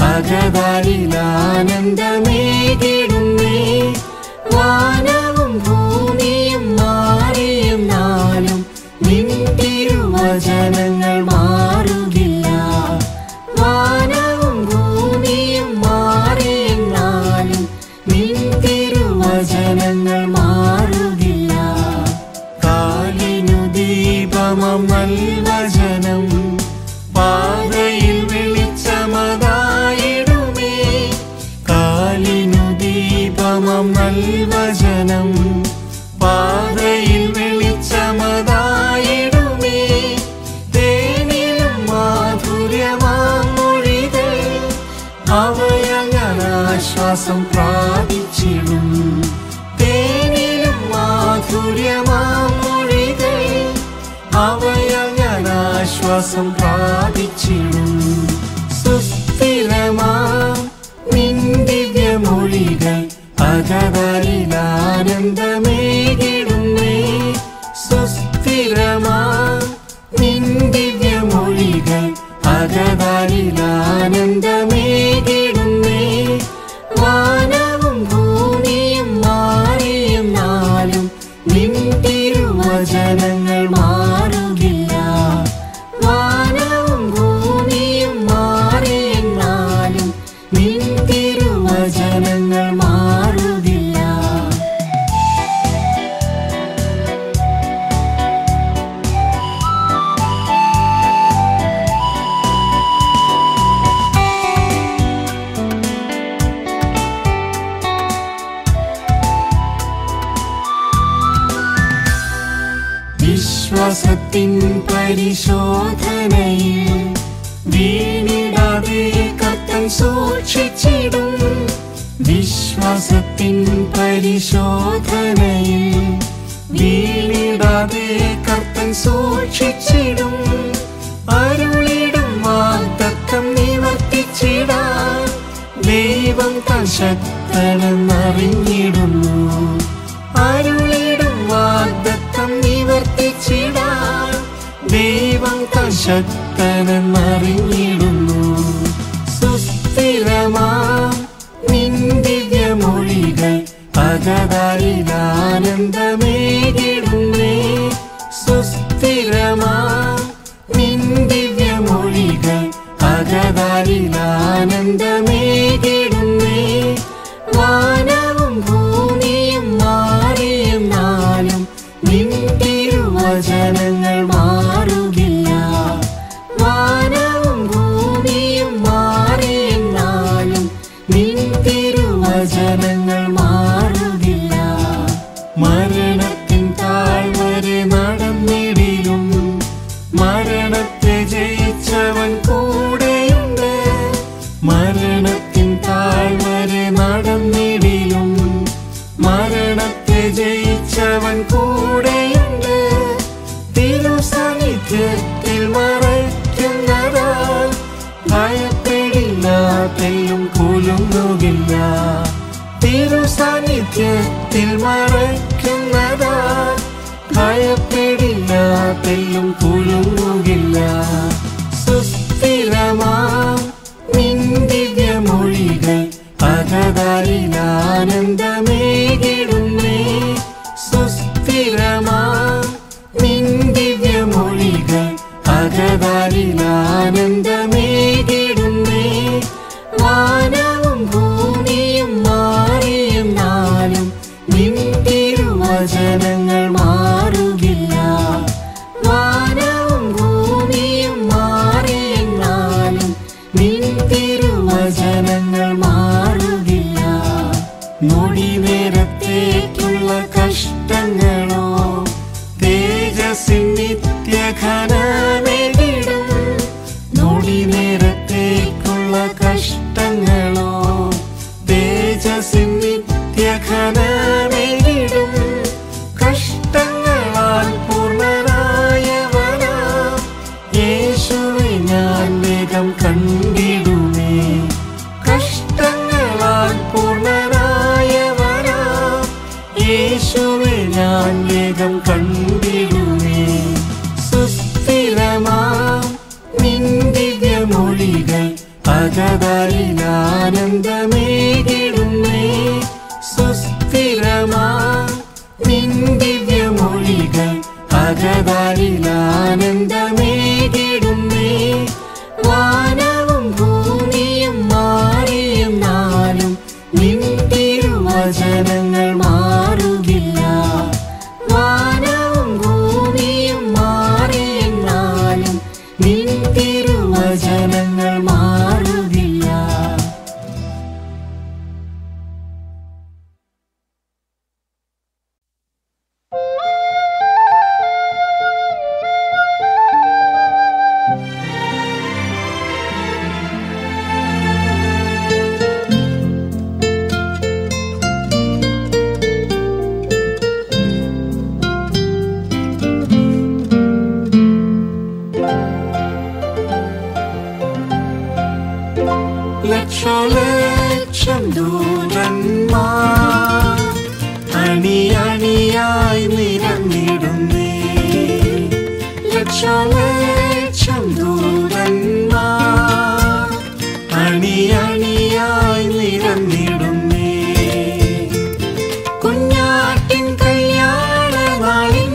അകതാരിലാനന്ദമേകിടുന്നേ വാനവും ഭൂമിയും മാറിയും നാളും നിൻ തിരുവചനങ്ങൾ മാറുകില്ല വാനവും ഭൂമിയും മാറിയും നാളും നിൻ തിരുവചനങ്ങൾ മാറുകില്ല കാലിനു ദീപമം നൽവചനം പാതയിൽ വെളിച്ചമതായിടുമേ കാലിനു ദീപമം നൽവചനം പാതയിൽ വെളിച്ചമതായിടുമേ തേനിലും മാധുര്യമാം മൊഴികൾ അവയങ്ങനാശ്വാസം പ്രാപിച്ചിടും തേനിലും മാധുര്യമാം മൊഴികൾ അവയങ്ങനാശ്വാസം പ്രാപിച്ചിടും സുസ്ഥിരമാം നിൻ ദിവ്യമൊഴികൾ അകതാരിലാനന്ദമേകിടുന്നേ സുസ്ഥിരമാം നിൻ ദിവ്യമൊഴികൾ അകതാരിലാനന്ദമേകിടുന്നേ വാനവും ഭൂമിയും മാറിയും നാളും നിൻ തിരുവചനങ്ങൾ മാറുകില്ല വാനവും ഭൂമിയും മാറിയും നാളും നിൻ തിരുവചനങ്ങൾ മാറുകില്ല വിശ്വാസത്തിൻ പരിശോധനയിൽ വീണിടാതെ കത്തൻ സൂക്ഷിച്ചിടും വിശ്വാസത്തിൻ പരിശോധനയിൽ വീണിടാതെ കർത്തൻ സൂക്ഷിച്ചിടും അരുളിടും വാഗ്ദത്തം നിവർത്തിച്ചിടാൻ ദൈവം താൻ ശക്തനെന്നറിഞ്ഞിടുന്നു അരുളിടും വാഗ്ദത്തം നിവർത്തിച്ചിടാൻ ദൈവം താൻ ശക്തനെന്നറിഞ്ഞിടുന്നു സുസ്ഥിരമാം നിൻ ദിവ്യമൊഴികൾ അകതാരിലാനന്ദമേകിടുന്നേ സുസ്ഥിരമാം നിൻ ദിവ്യമൊഴികൾ അകതാരിലാനന്ദമേകിടുന്നേ വാനവും ഭൂമിയും മാറിയും നാളും നിൻ തിരുവചനങ്ങൾ മാറുകില്ല വാനവും ഭൂമിയും മാറിയും നാളും നിൻ തിരുവചനങ്ങൾ മാറുകില്ല മരണത്തിൻ താഴ്വരെ നടന്നിടിലും മരണത്തെ ജയിച്ചവൻ കൂടെയുണ്ട് മരണത്തിൻ താഴ്വരെ നടന്നിടിലും മരണത്തെ ജയിച്ചവൻ കൂടെയുണ്ട് തിരുസാന്നിധ്യത്തിൽ മറയ്ക്കുന്നതാൽ ഭയപ്പെടില്ല തെല്ലും കുലുങ്ങുകില്ല തിരുസാന്നിധ്യത്തിൽ മറയ്ക്കുന്നതാൽ ഭയപ്പെടില്ല തെല്ലും കുലുങ്ങുകില്ല സുസ്ഥിരമാം നിൻ ദിവ്യമൊഴികൾ അകതാരിൽ ആനന്ദമേകിടുന്നേ സുസ്ഥിരമാം നിൻ ദിവ്യമൊഴികൾ അകതാരിൽ ആനന്ദമേകിടുന്നേ വാനവും ഭൂമിയും മാറിയെന്നാലും നിൻ തിരുവചനങ്ങൾ മാറുകില്ല വാനവും ഭൂമിയും മാറിയെന്നാലും നിൻ തിരുവചനങ്ങൾ മാറുകില്ല നൊടി നേരത്തേക്കുള്ള കഷ്ടങ്ങളോ തേജസ്സിൻ നിത്യഘനമേകിടും നൊടി നേരത്തേക്കുള്ള കഷ്ടങ്ങളോ തേജസ്സിൻ നിത്യഘനമേകിടും കഷ്ടങ്ങളാൽ പൂർണ്ണനായവനാ യേശുവെ ഞാൻ വേഗം കണ്ടിടുമേ കഷ്ടങ്ങളാൽ പൂർണ്ണനായവനാ യേശുവെ ഞാൻ വേഗം കണ്ടിടുമേ സുസ്ഥിരമാം നിൻ ദിവ്യമൊഴികൾ അകതാരിൽ ആനന്ദമേകിടുന്നേ സുസ്ഥിരമാം നിൻ ദിവ്യമൊഴികൾ അകതാരിൽ ആനന്ദമേകിടുന്നേ വാനവും ഭൂമിയും മാറിയെന്നാലും നിൻ തിരുവചനങ്ങൾ മാറുകില്ല വാനവും ഭൂമിയും മാറിയെന്നാലും നിൻ തിരുവചനങ്ങൾ മാറുകില്ല ലക്ഷലക്ഷം ദൂതന്മാർ അണിയണിയായി നിരന്നിടുന്നേ ലക്ഷലക്ഷം ദൂതന്മാർ അണിയണിയായി നിരന്നിടുന്നേ കുഞ്ഞാട്ടിൻ കല്യാണ നാളിൻ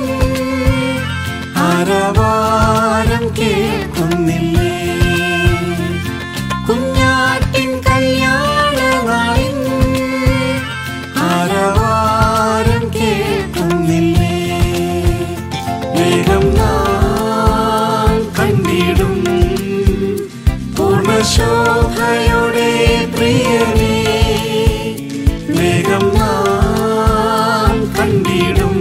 ആരവാരം കേൾക്കുന്നില്ലേ കുഞ്ഞാട്ടിൻ കല്യാണ നാളിൻ ആരവാരം കേൾക്കുന്നില്ലേ വേഗം നാം കണ്ടിടും പൂർണ്ണശോഭയുടെ പ്രിയനേ വേഗം നാം കണ്ടിടും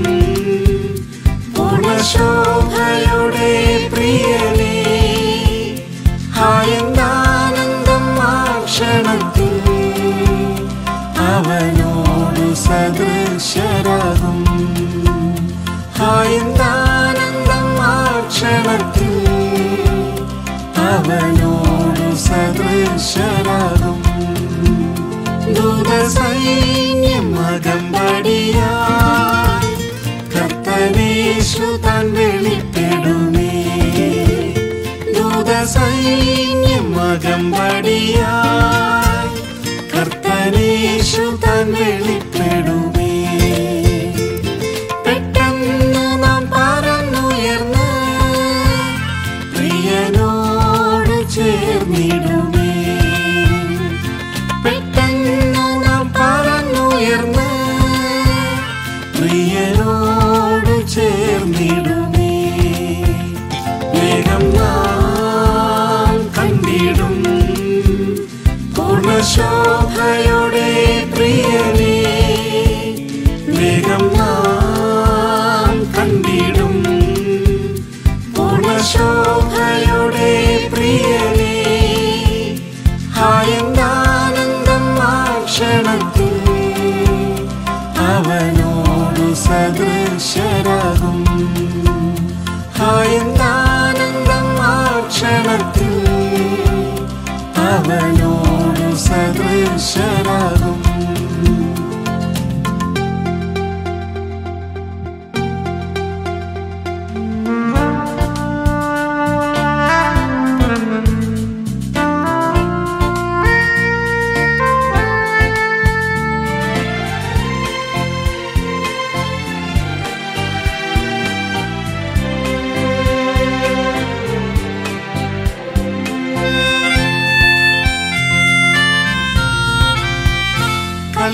പൂർണ്ണശോഭയുടെ പ്രിയനേ ഹായന്താനന്ദം ആ ക്ഷണത്തിൽ അവനോടു സദൃശരാകും ഹായന്താനന്ദം ആ ക്ഷണത്തിൽ അവനോടു സദൃശരാകും ദൂതസൈന്യം അകമ്പടിയായി കർത്തനേശു താൻ വെളിപ്പെടുമേ ദൂതസൈന്യം അകമ്പടിയായി കർത്തനേശു താൻ വെളിപ്പെടുമേ പെട്ടെന്ന് നാം പറന്നുയർന്ന് പ്രിയനോട് ചേർന്നിടുമേ പെട്ടെന്ന് നാം പറന്നുയർന്ന് പ്രിയനോട് ചേർന്നിടുമേ വേഗം നാം കണ്ടിടും പൂർണ്ണശോഭയുടെ പ്രിയനേ വേഗം നാം കണ്ടിടും പൂർണ്ണശോഭയുടെ പ്രിയനേ ഹായന്താനന്ദം ആ ക്ഷണത്തിൽ അവനോടു സദൃശരാകും ഹായന്താനന്ദം ആ ക്ഷണത്തിൽ അവനോടു സദൃശരാകും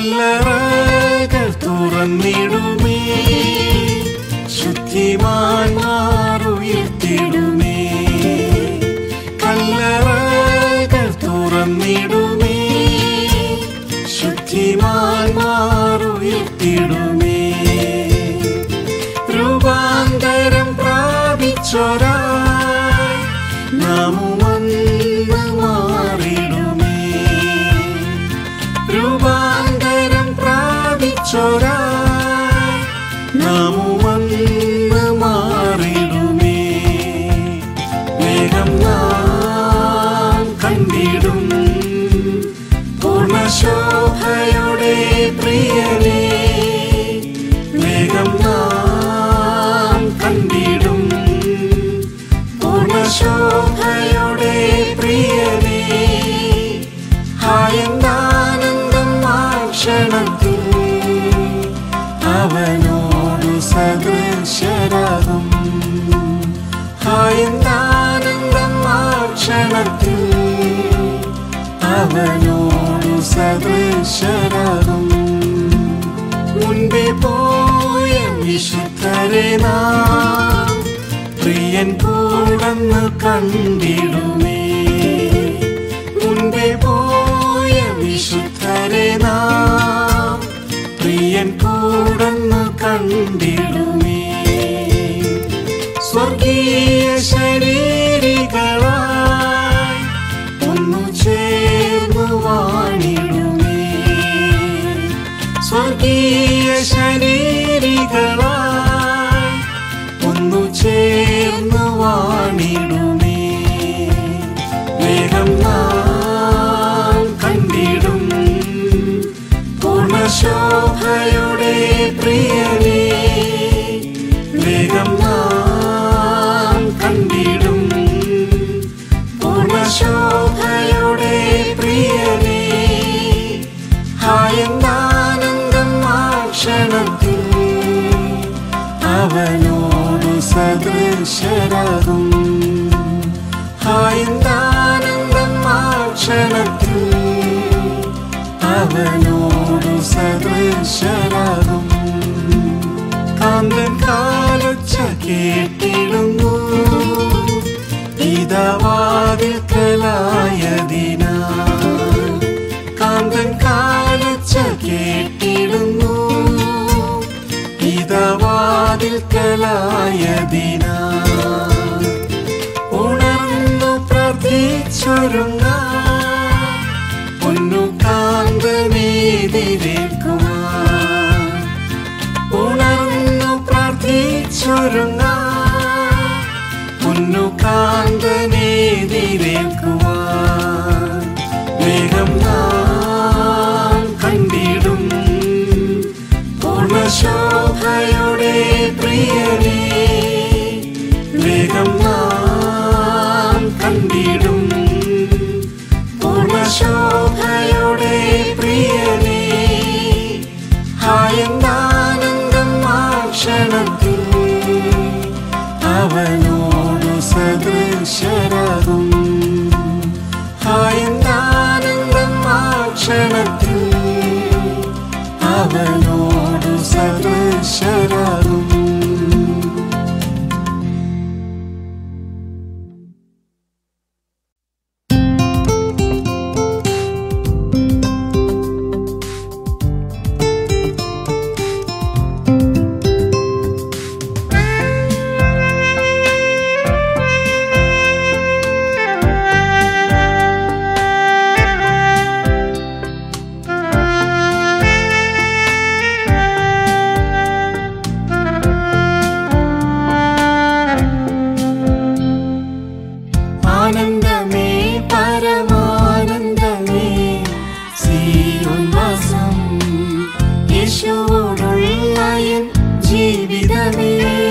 കല്ലറകൾ തുറന്നിടുമേ ശുദ്ധിമാന്മാരുയർത്തിടുമേ കല്ലറകൾ തുറന്നിടുമേ ശുദ്ധിമാന്മാരുയർത്തിടുമേ രൂപാന്തരം പ്രാപിച്ചൊരായി നാമുമന്ന് മാറിടുമേ രൂപാന്തരം പ്രാപിച്ചൊരായി നാമുമന്ന് മാറിടുമേ വേഗം നാം കണ്ടിടും പൂർണ്ണശോഭയുടെ പ്രിയനേ വേഗം നാം കണ്ടിടും പൂർണ്ണശോഭയുടെ പ്രിയനേ ഹായന്താനന്ദം ആ ക്ഷണത്തിൽ അവനോടു സദൃശരാകും ഹായന്താനന്ദം ആ ക്ഷണത്തിൽ അവനോടു സദൃശരാകും മുൻപേ പോയ വിശുദ്ധരെ നാം പ്രിയൻ കൂടന്ന് കണ്ടിടുമേ മുൻപേ പോയ വിശുദ്ധരെ നാം പ്രിയൻ കൂടന്ന് കണ്ടിടുമേ സ്വർഗീയ ശരീരികളായി ഒന്നു ചേർന്നു വാണിടുമേ സ്വർഗീയ ശരീരികളായി ഒന്നു ചേർന്നു വാണിടുമേ വേഗം നാം കണ്ടിടും പൂർണ്ണശോഭയുടെ പ്രിയനേ വേഗം നാം കണ്ടിടും പൂർണ്ണശോഭയുടെ പ്രിയനേ ഹായന്താനന്ദം ആ ക്ഷണത്തിൽ അവനോടു സദൃശരാകും ഹായന്താനന്ദം ആ ക്ഷണത്തിൽ അവനോടു സദൃശരാകും കാന്തൻ കാലൊച്ച കേട്ടിടുന്നു ഇതവാതിൽക്കലായതിനാ കാന്തൻ കാലൊച്ച കേട്ടിടുന്നു ഇതവാതിൽക്കലായതിനാ ഉണർന്നു പ്രതീക്ഷൊരുങ്ങ പൊന്നു കാന്തനേതിരേൽക്കുവാൻ ഉണർന്നു പ്രാർത്ഥിച്ചൊരുങ്ങ പൊന്നു കാന്തനേതിരേൽക്കുവാൻ വേഗം നാം കണ്ടിടും പൂർണ്ണശോഭയുടെ പ്രിയനേ വേഗം നാം കണ്ടിടും പൂർണ്ണശോഭയുടെ പ്രിയനേ ഹായന്താനന്ദം ആ ക്ഷണത്തിൽ അവനോടു സദൃശരാകും ഹായന്താനന്ദം ആ ക്ഷണത്തിൽ അവനോടു സദൃശരാകും ആനന്ദമേ പരമാനന്ദമേ സീയോൻവാസം യേശുവോടുള്ള എൻ ജീവിതമേ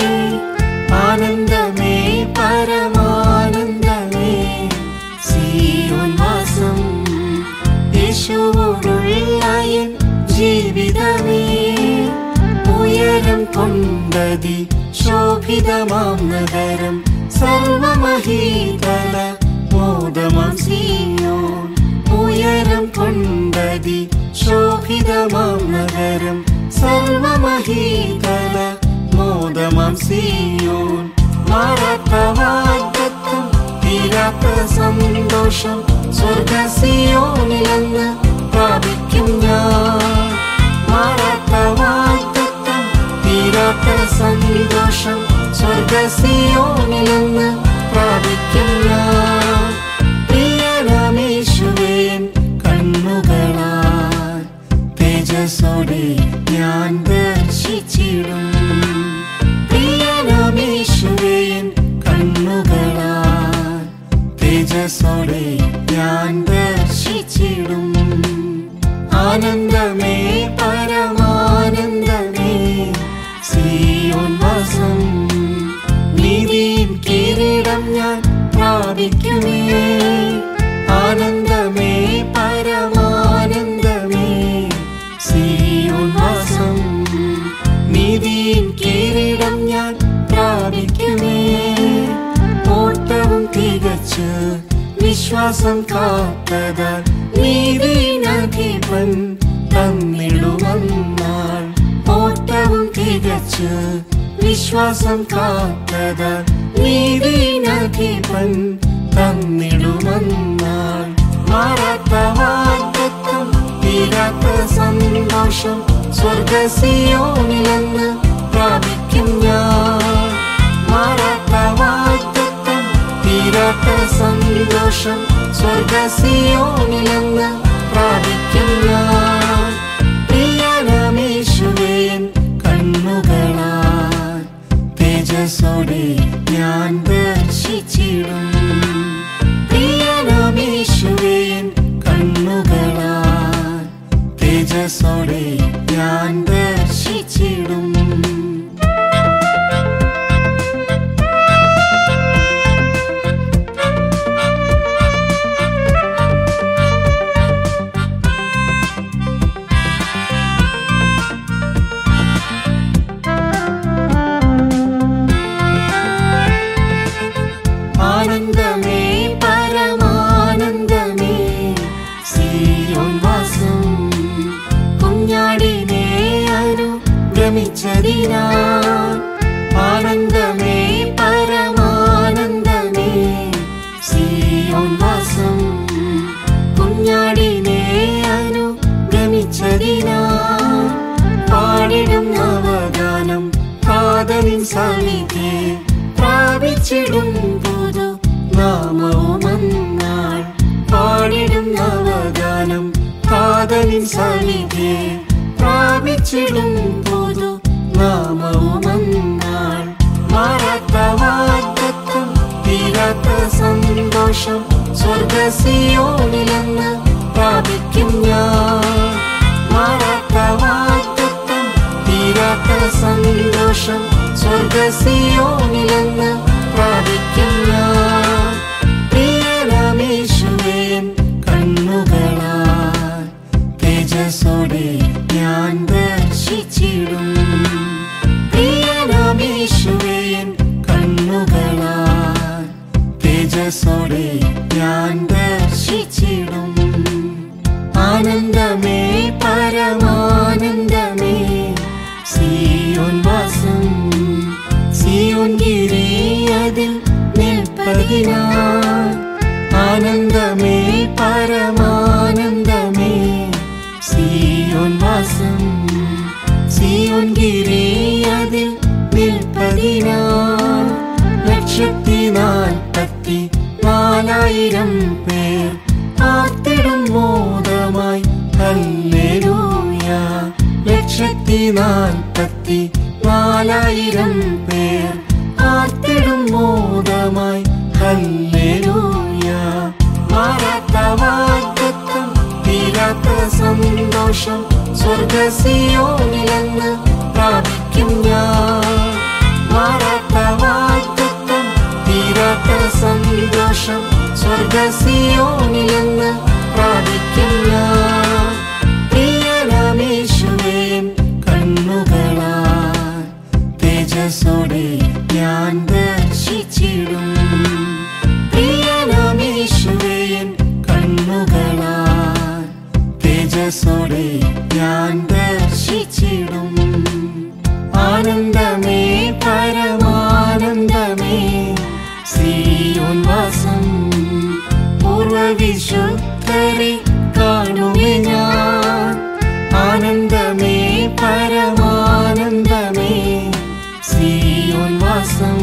ആനന്ദമേ പരമാനന്ദമേ സീയോൻവാസം യേശുവോടുള്ള എൻ ജീവിതമേ ഉയരം കൊണ്ടതി ശോഭിതമാം നഗരം സർവമഹീതല മോദമാം സീയോൻ ഉയരം കൊണ്ടതി ശോഭിതമാം നഗരം സർവമഹീതല മോദമാം സിയോൻ മാറാത്ത വാഗ്ദത്തം തീരാത്ത സന്തോഷം സ്വർഗസിയോനിലെന്ന് പ്രാപിക്കും ഞാൻ മാറാത്ത വാഗ്ദത്തം തീരാത്ത സന്തോഷം സ്വർഗസിയോനിലെന്ന് പ്രാപിക്കും ഞാൻ പ്രിയനാമേശുവേൻ കണ്ണുകളാൽ തേജസ്സോടെ ഞാൻ ദർശിച്ചിടും പ്രിയനാമേശുവേൻ കണ്ണുകളാൽ തേജസ്സോടെ ഞാൻ ദർശിച്ചിടും ആനന്ദമേ പരമാനന്ദമേ സിയോൻ വാസം നീതിയും കിരീടം ഞാൻ പ്രാപിക്കുമേ ആനന്ദമേ പരമാനന്ദമേ സിയോൻ വാസം നീതിയും കിരീടം ഞാൻ പ്രാപിക്കുമേ ഓട്ടവും തികച്ച് വിശ്വാസം കാത്തതാൽ നീതിനധിപൻ തന്നിടുവന്നാൾ ഓട്ടവും തികച്ച് വിശ്വാസം കാത്തതാൽ നീതിനധിപൻ തന്നിടുവന്നാൾ മാറാത്ത വാഗ്ദത്തം തീരാത്ത സന്തോഷം സ്വർഗസിയോനിലെന്ന് പ്രാപിക്കും ഞാൻ മാറാത്ത വാഗ്ദത്തം തീരാത്ത സന്തോഷം സ്വർഗസിയോനിലെന്ന് പ്രാപിക്കും ഞാൻ പ്രിയനാമേശുവേൻ കണ്ണുകളാൽ തേജസ്സോടെ ഞാൻ ദർശിച്ചിടും പ്രിയനാമേശുവേൻ കണ്ണുകളാൽ തേജസ്സോടെ ഞാൻ ദർശിച്ചിടും ആനന്ദമേ പരമാനന്ദമേ സിയോൻ വാസം കുഞ്ഞാടിനെ അനുഗമിച്ചതിനാൽ ആനന്ദമേ പരമാനന്ദമേ സിയോൻ വാസം കുഞ്ഞാടിനെ അനുഗമിച്ചതിനാൽ പാടിടും നവഗാനം കാതലിൻ സന്നിധി പ്രാപിച്ചിടും പുതു നാമവുമന്നാൾ പാടിടും നവഗാനം കാതലിൻ സന്നിധി പ്രാപിച്ചിടും പുതു നാമവുമന്നാൾ മാറാത്ത വാഗ്ദത്തം തീരാത്ത സന്തോഷം സ്വർഗസിയോനിലെന്ന് പ്രാപിക്കും ഞാൻ മാറാത്ത വാഗ്ദത്തം തീരാത്ത സന്തോഷം സ്വർഗസിയോനിലെന്ന് പ്രാപിക്കും ഞാൻ പ്രിയനാമേശുവേൻ കണ്ണുകളാൽ തേജസ്സോടെ ഞാൻ ദർശിച്ചിടും പ്രിയനാമേശുവേൻ കണ്ണുകളാൽ തേജസ്സോടെ ഞാൻ ദർശിച്ചിടും ആനന്ദമേ പരമാനന്ദമേ സിയോൻ വാസം സിയോൻ ഗിരിയതിൽ നിൽപ്പതിനാൽ ആനന്ദമേ പരമാനന്ദമേ സിയോൻ വാസം സിയോൻ ഗിരിയതിൽ നിൽപ്പതിനാൽ ലക്ഷത്തി നാൽപ്പത്തി നാലായിരം പേർ ആർത്തിടും മോദമായി ഹല്ലേലൂയ ലക്ഷത്തി നാൽപ്പത്തി നാലായിരം പേർ ആർത്തിടും മോദമായി ഹല്ലേലൂയ മാറാത്ത വാഗ്ദത്തം തീരാത്ത സന്തോഷം സ്വർഗസിയോനിലെന്ന് പ്രാപിക്കും ഞാൻ മാറാത്ത വാഗ്ദത്തം തീരാത്ത സന്തോഷം സ്വർഗസിയോനിലെന്ന് പ്രാപിക്കും ഞാൻ പ്രിയനാമേശുവേൻ കണ്ണുകളാൽ തേജസ്സോടെ ഞാൻ ദർശിച്ചിടും പ്രിയനാമേശുവേൻ കണ്ണുകളാൽ തേജസ്സോടെ ഞാൻ ദർശിച്ചിടും ആനന്ദമേ പരമാനന്ദമേ സിയോൻ വാസം പൂർവവിശുദ്ധരെ കാണുമേ ഞാൻ ആനന്ദമേ പരമാനന്ദമേ സിയോൻ വാസം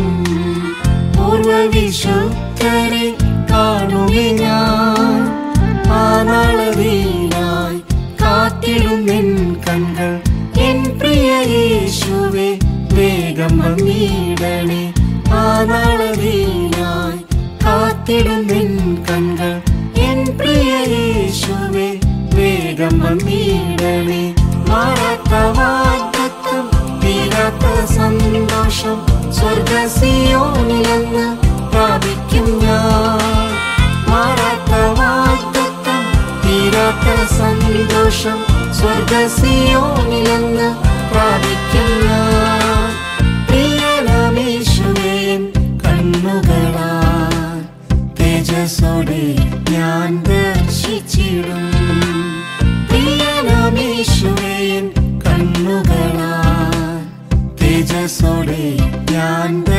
പൂർവവിശുദ്ധരെ കാണുമേ ഞാൻ ആ നാളതീനായി കാത്തിടുന്നെൻ കൺകൾ എൻ പ്രിയ യേശുവേ വേഗം വന്നിടണേ ആ നാളതീനായി കാത്തിടുന്നെൻ കൺകൾ എൻ പ്രിയ യേശുവേ വേഗം വന്നിടണേ മാറാത്ത വാഗ്ദത്തം തീരാത്ത സന്തോഷം സ്വർഗസിയോനിലെന്ന് പ്രാപിക്കും ഞാൻ മാറാത്ത വാഗ്ദത്തം തീരാത്ത സന്തോഷം സ്വർഗസിയോനിലെന്ന് പ്രാപിക്കും ഞാൻ പ്രിയനമേശുവേ കണ്ണുകളാൽ തേജസ്സോടെ ഞാൻ ദർശിച്ചിടും പ്രിയനമേശുവേ കണ്ണുകളാൽ തേജസ്സോടെ ഞാൻ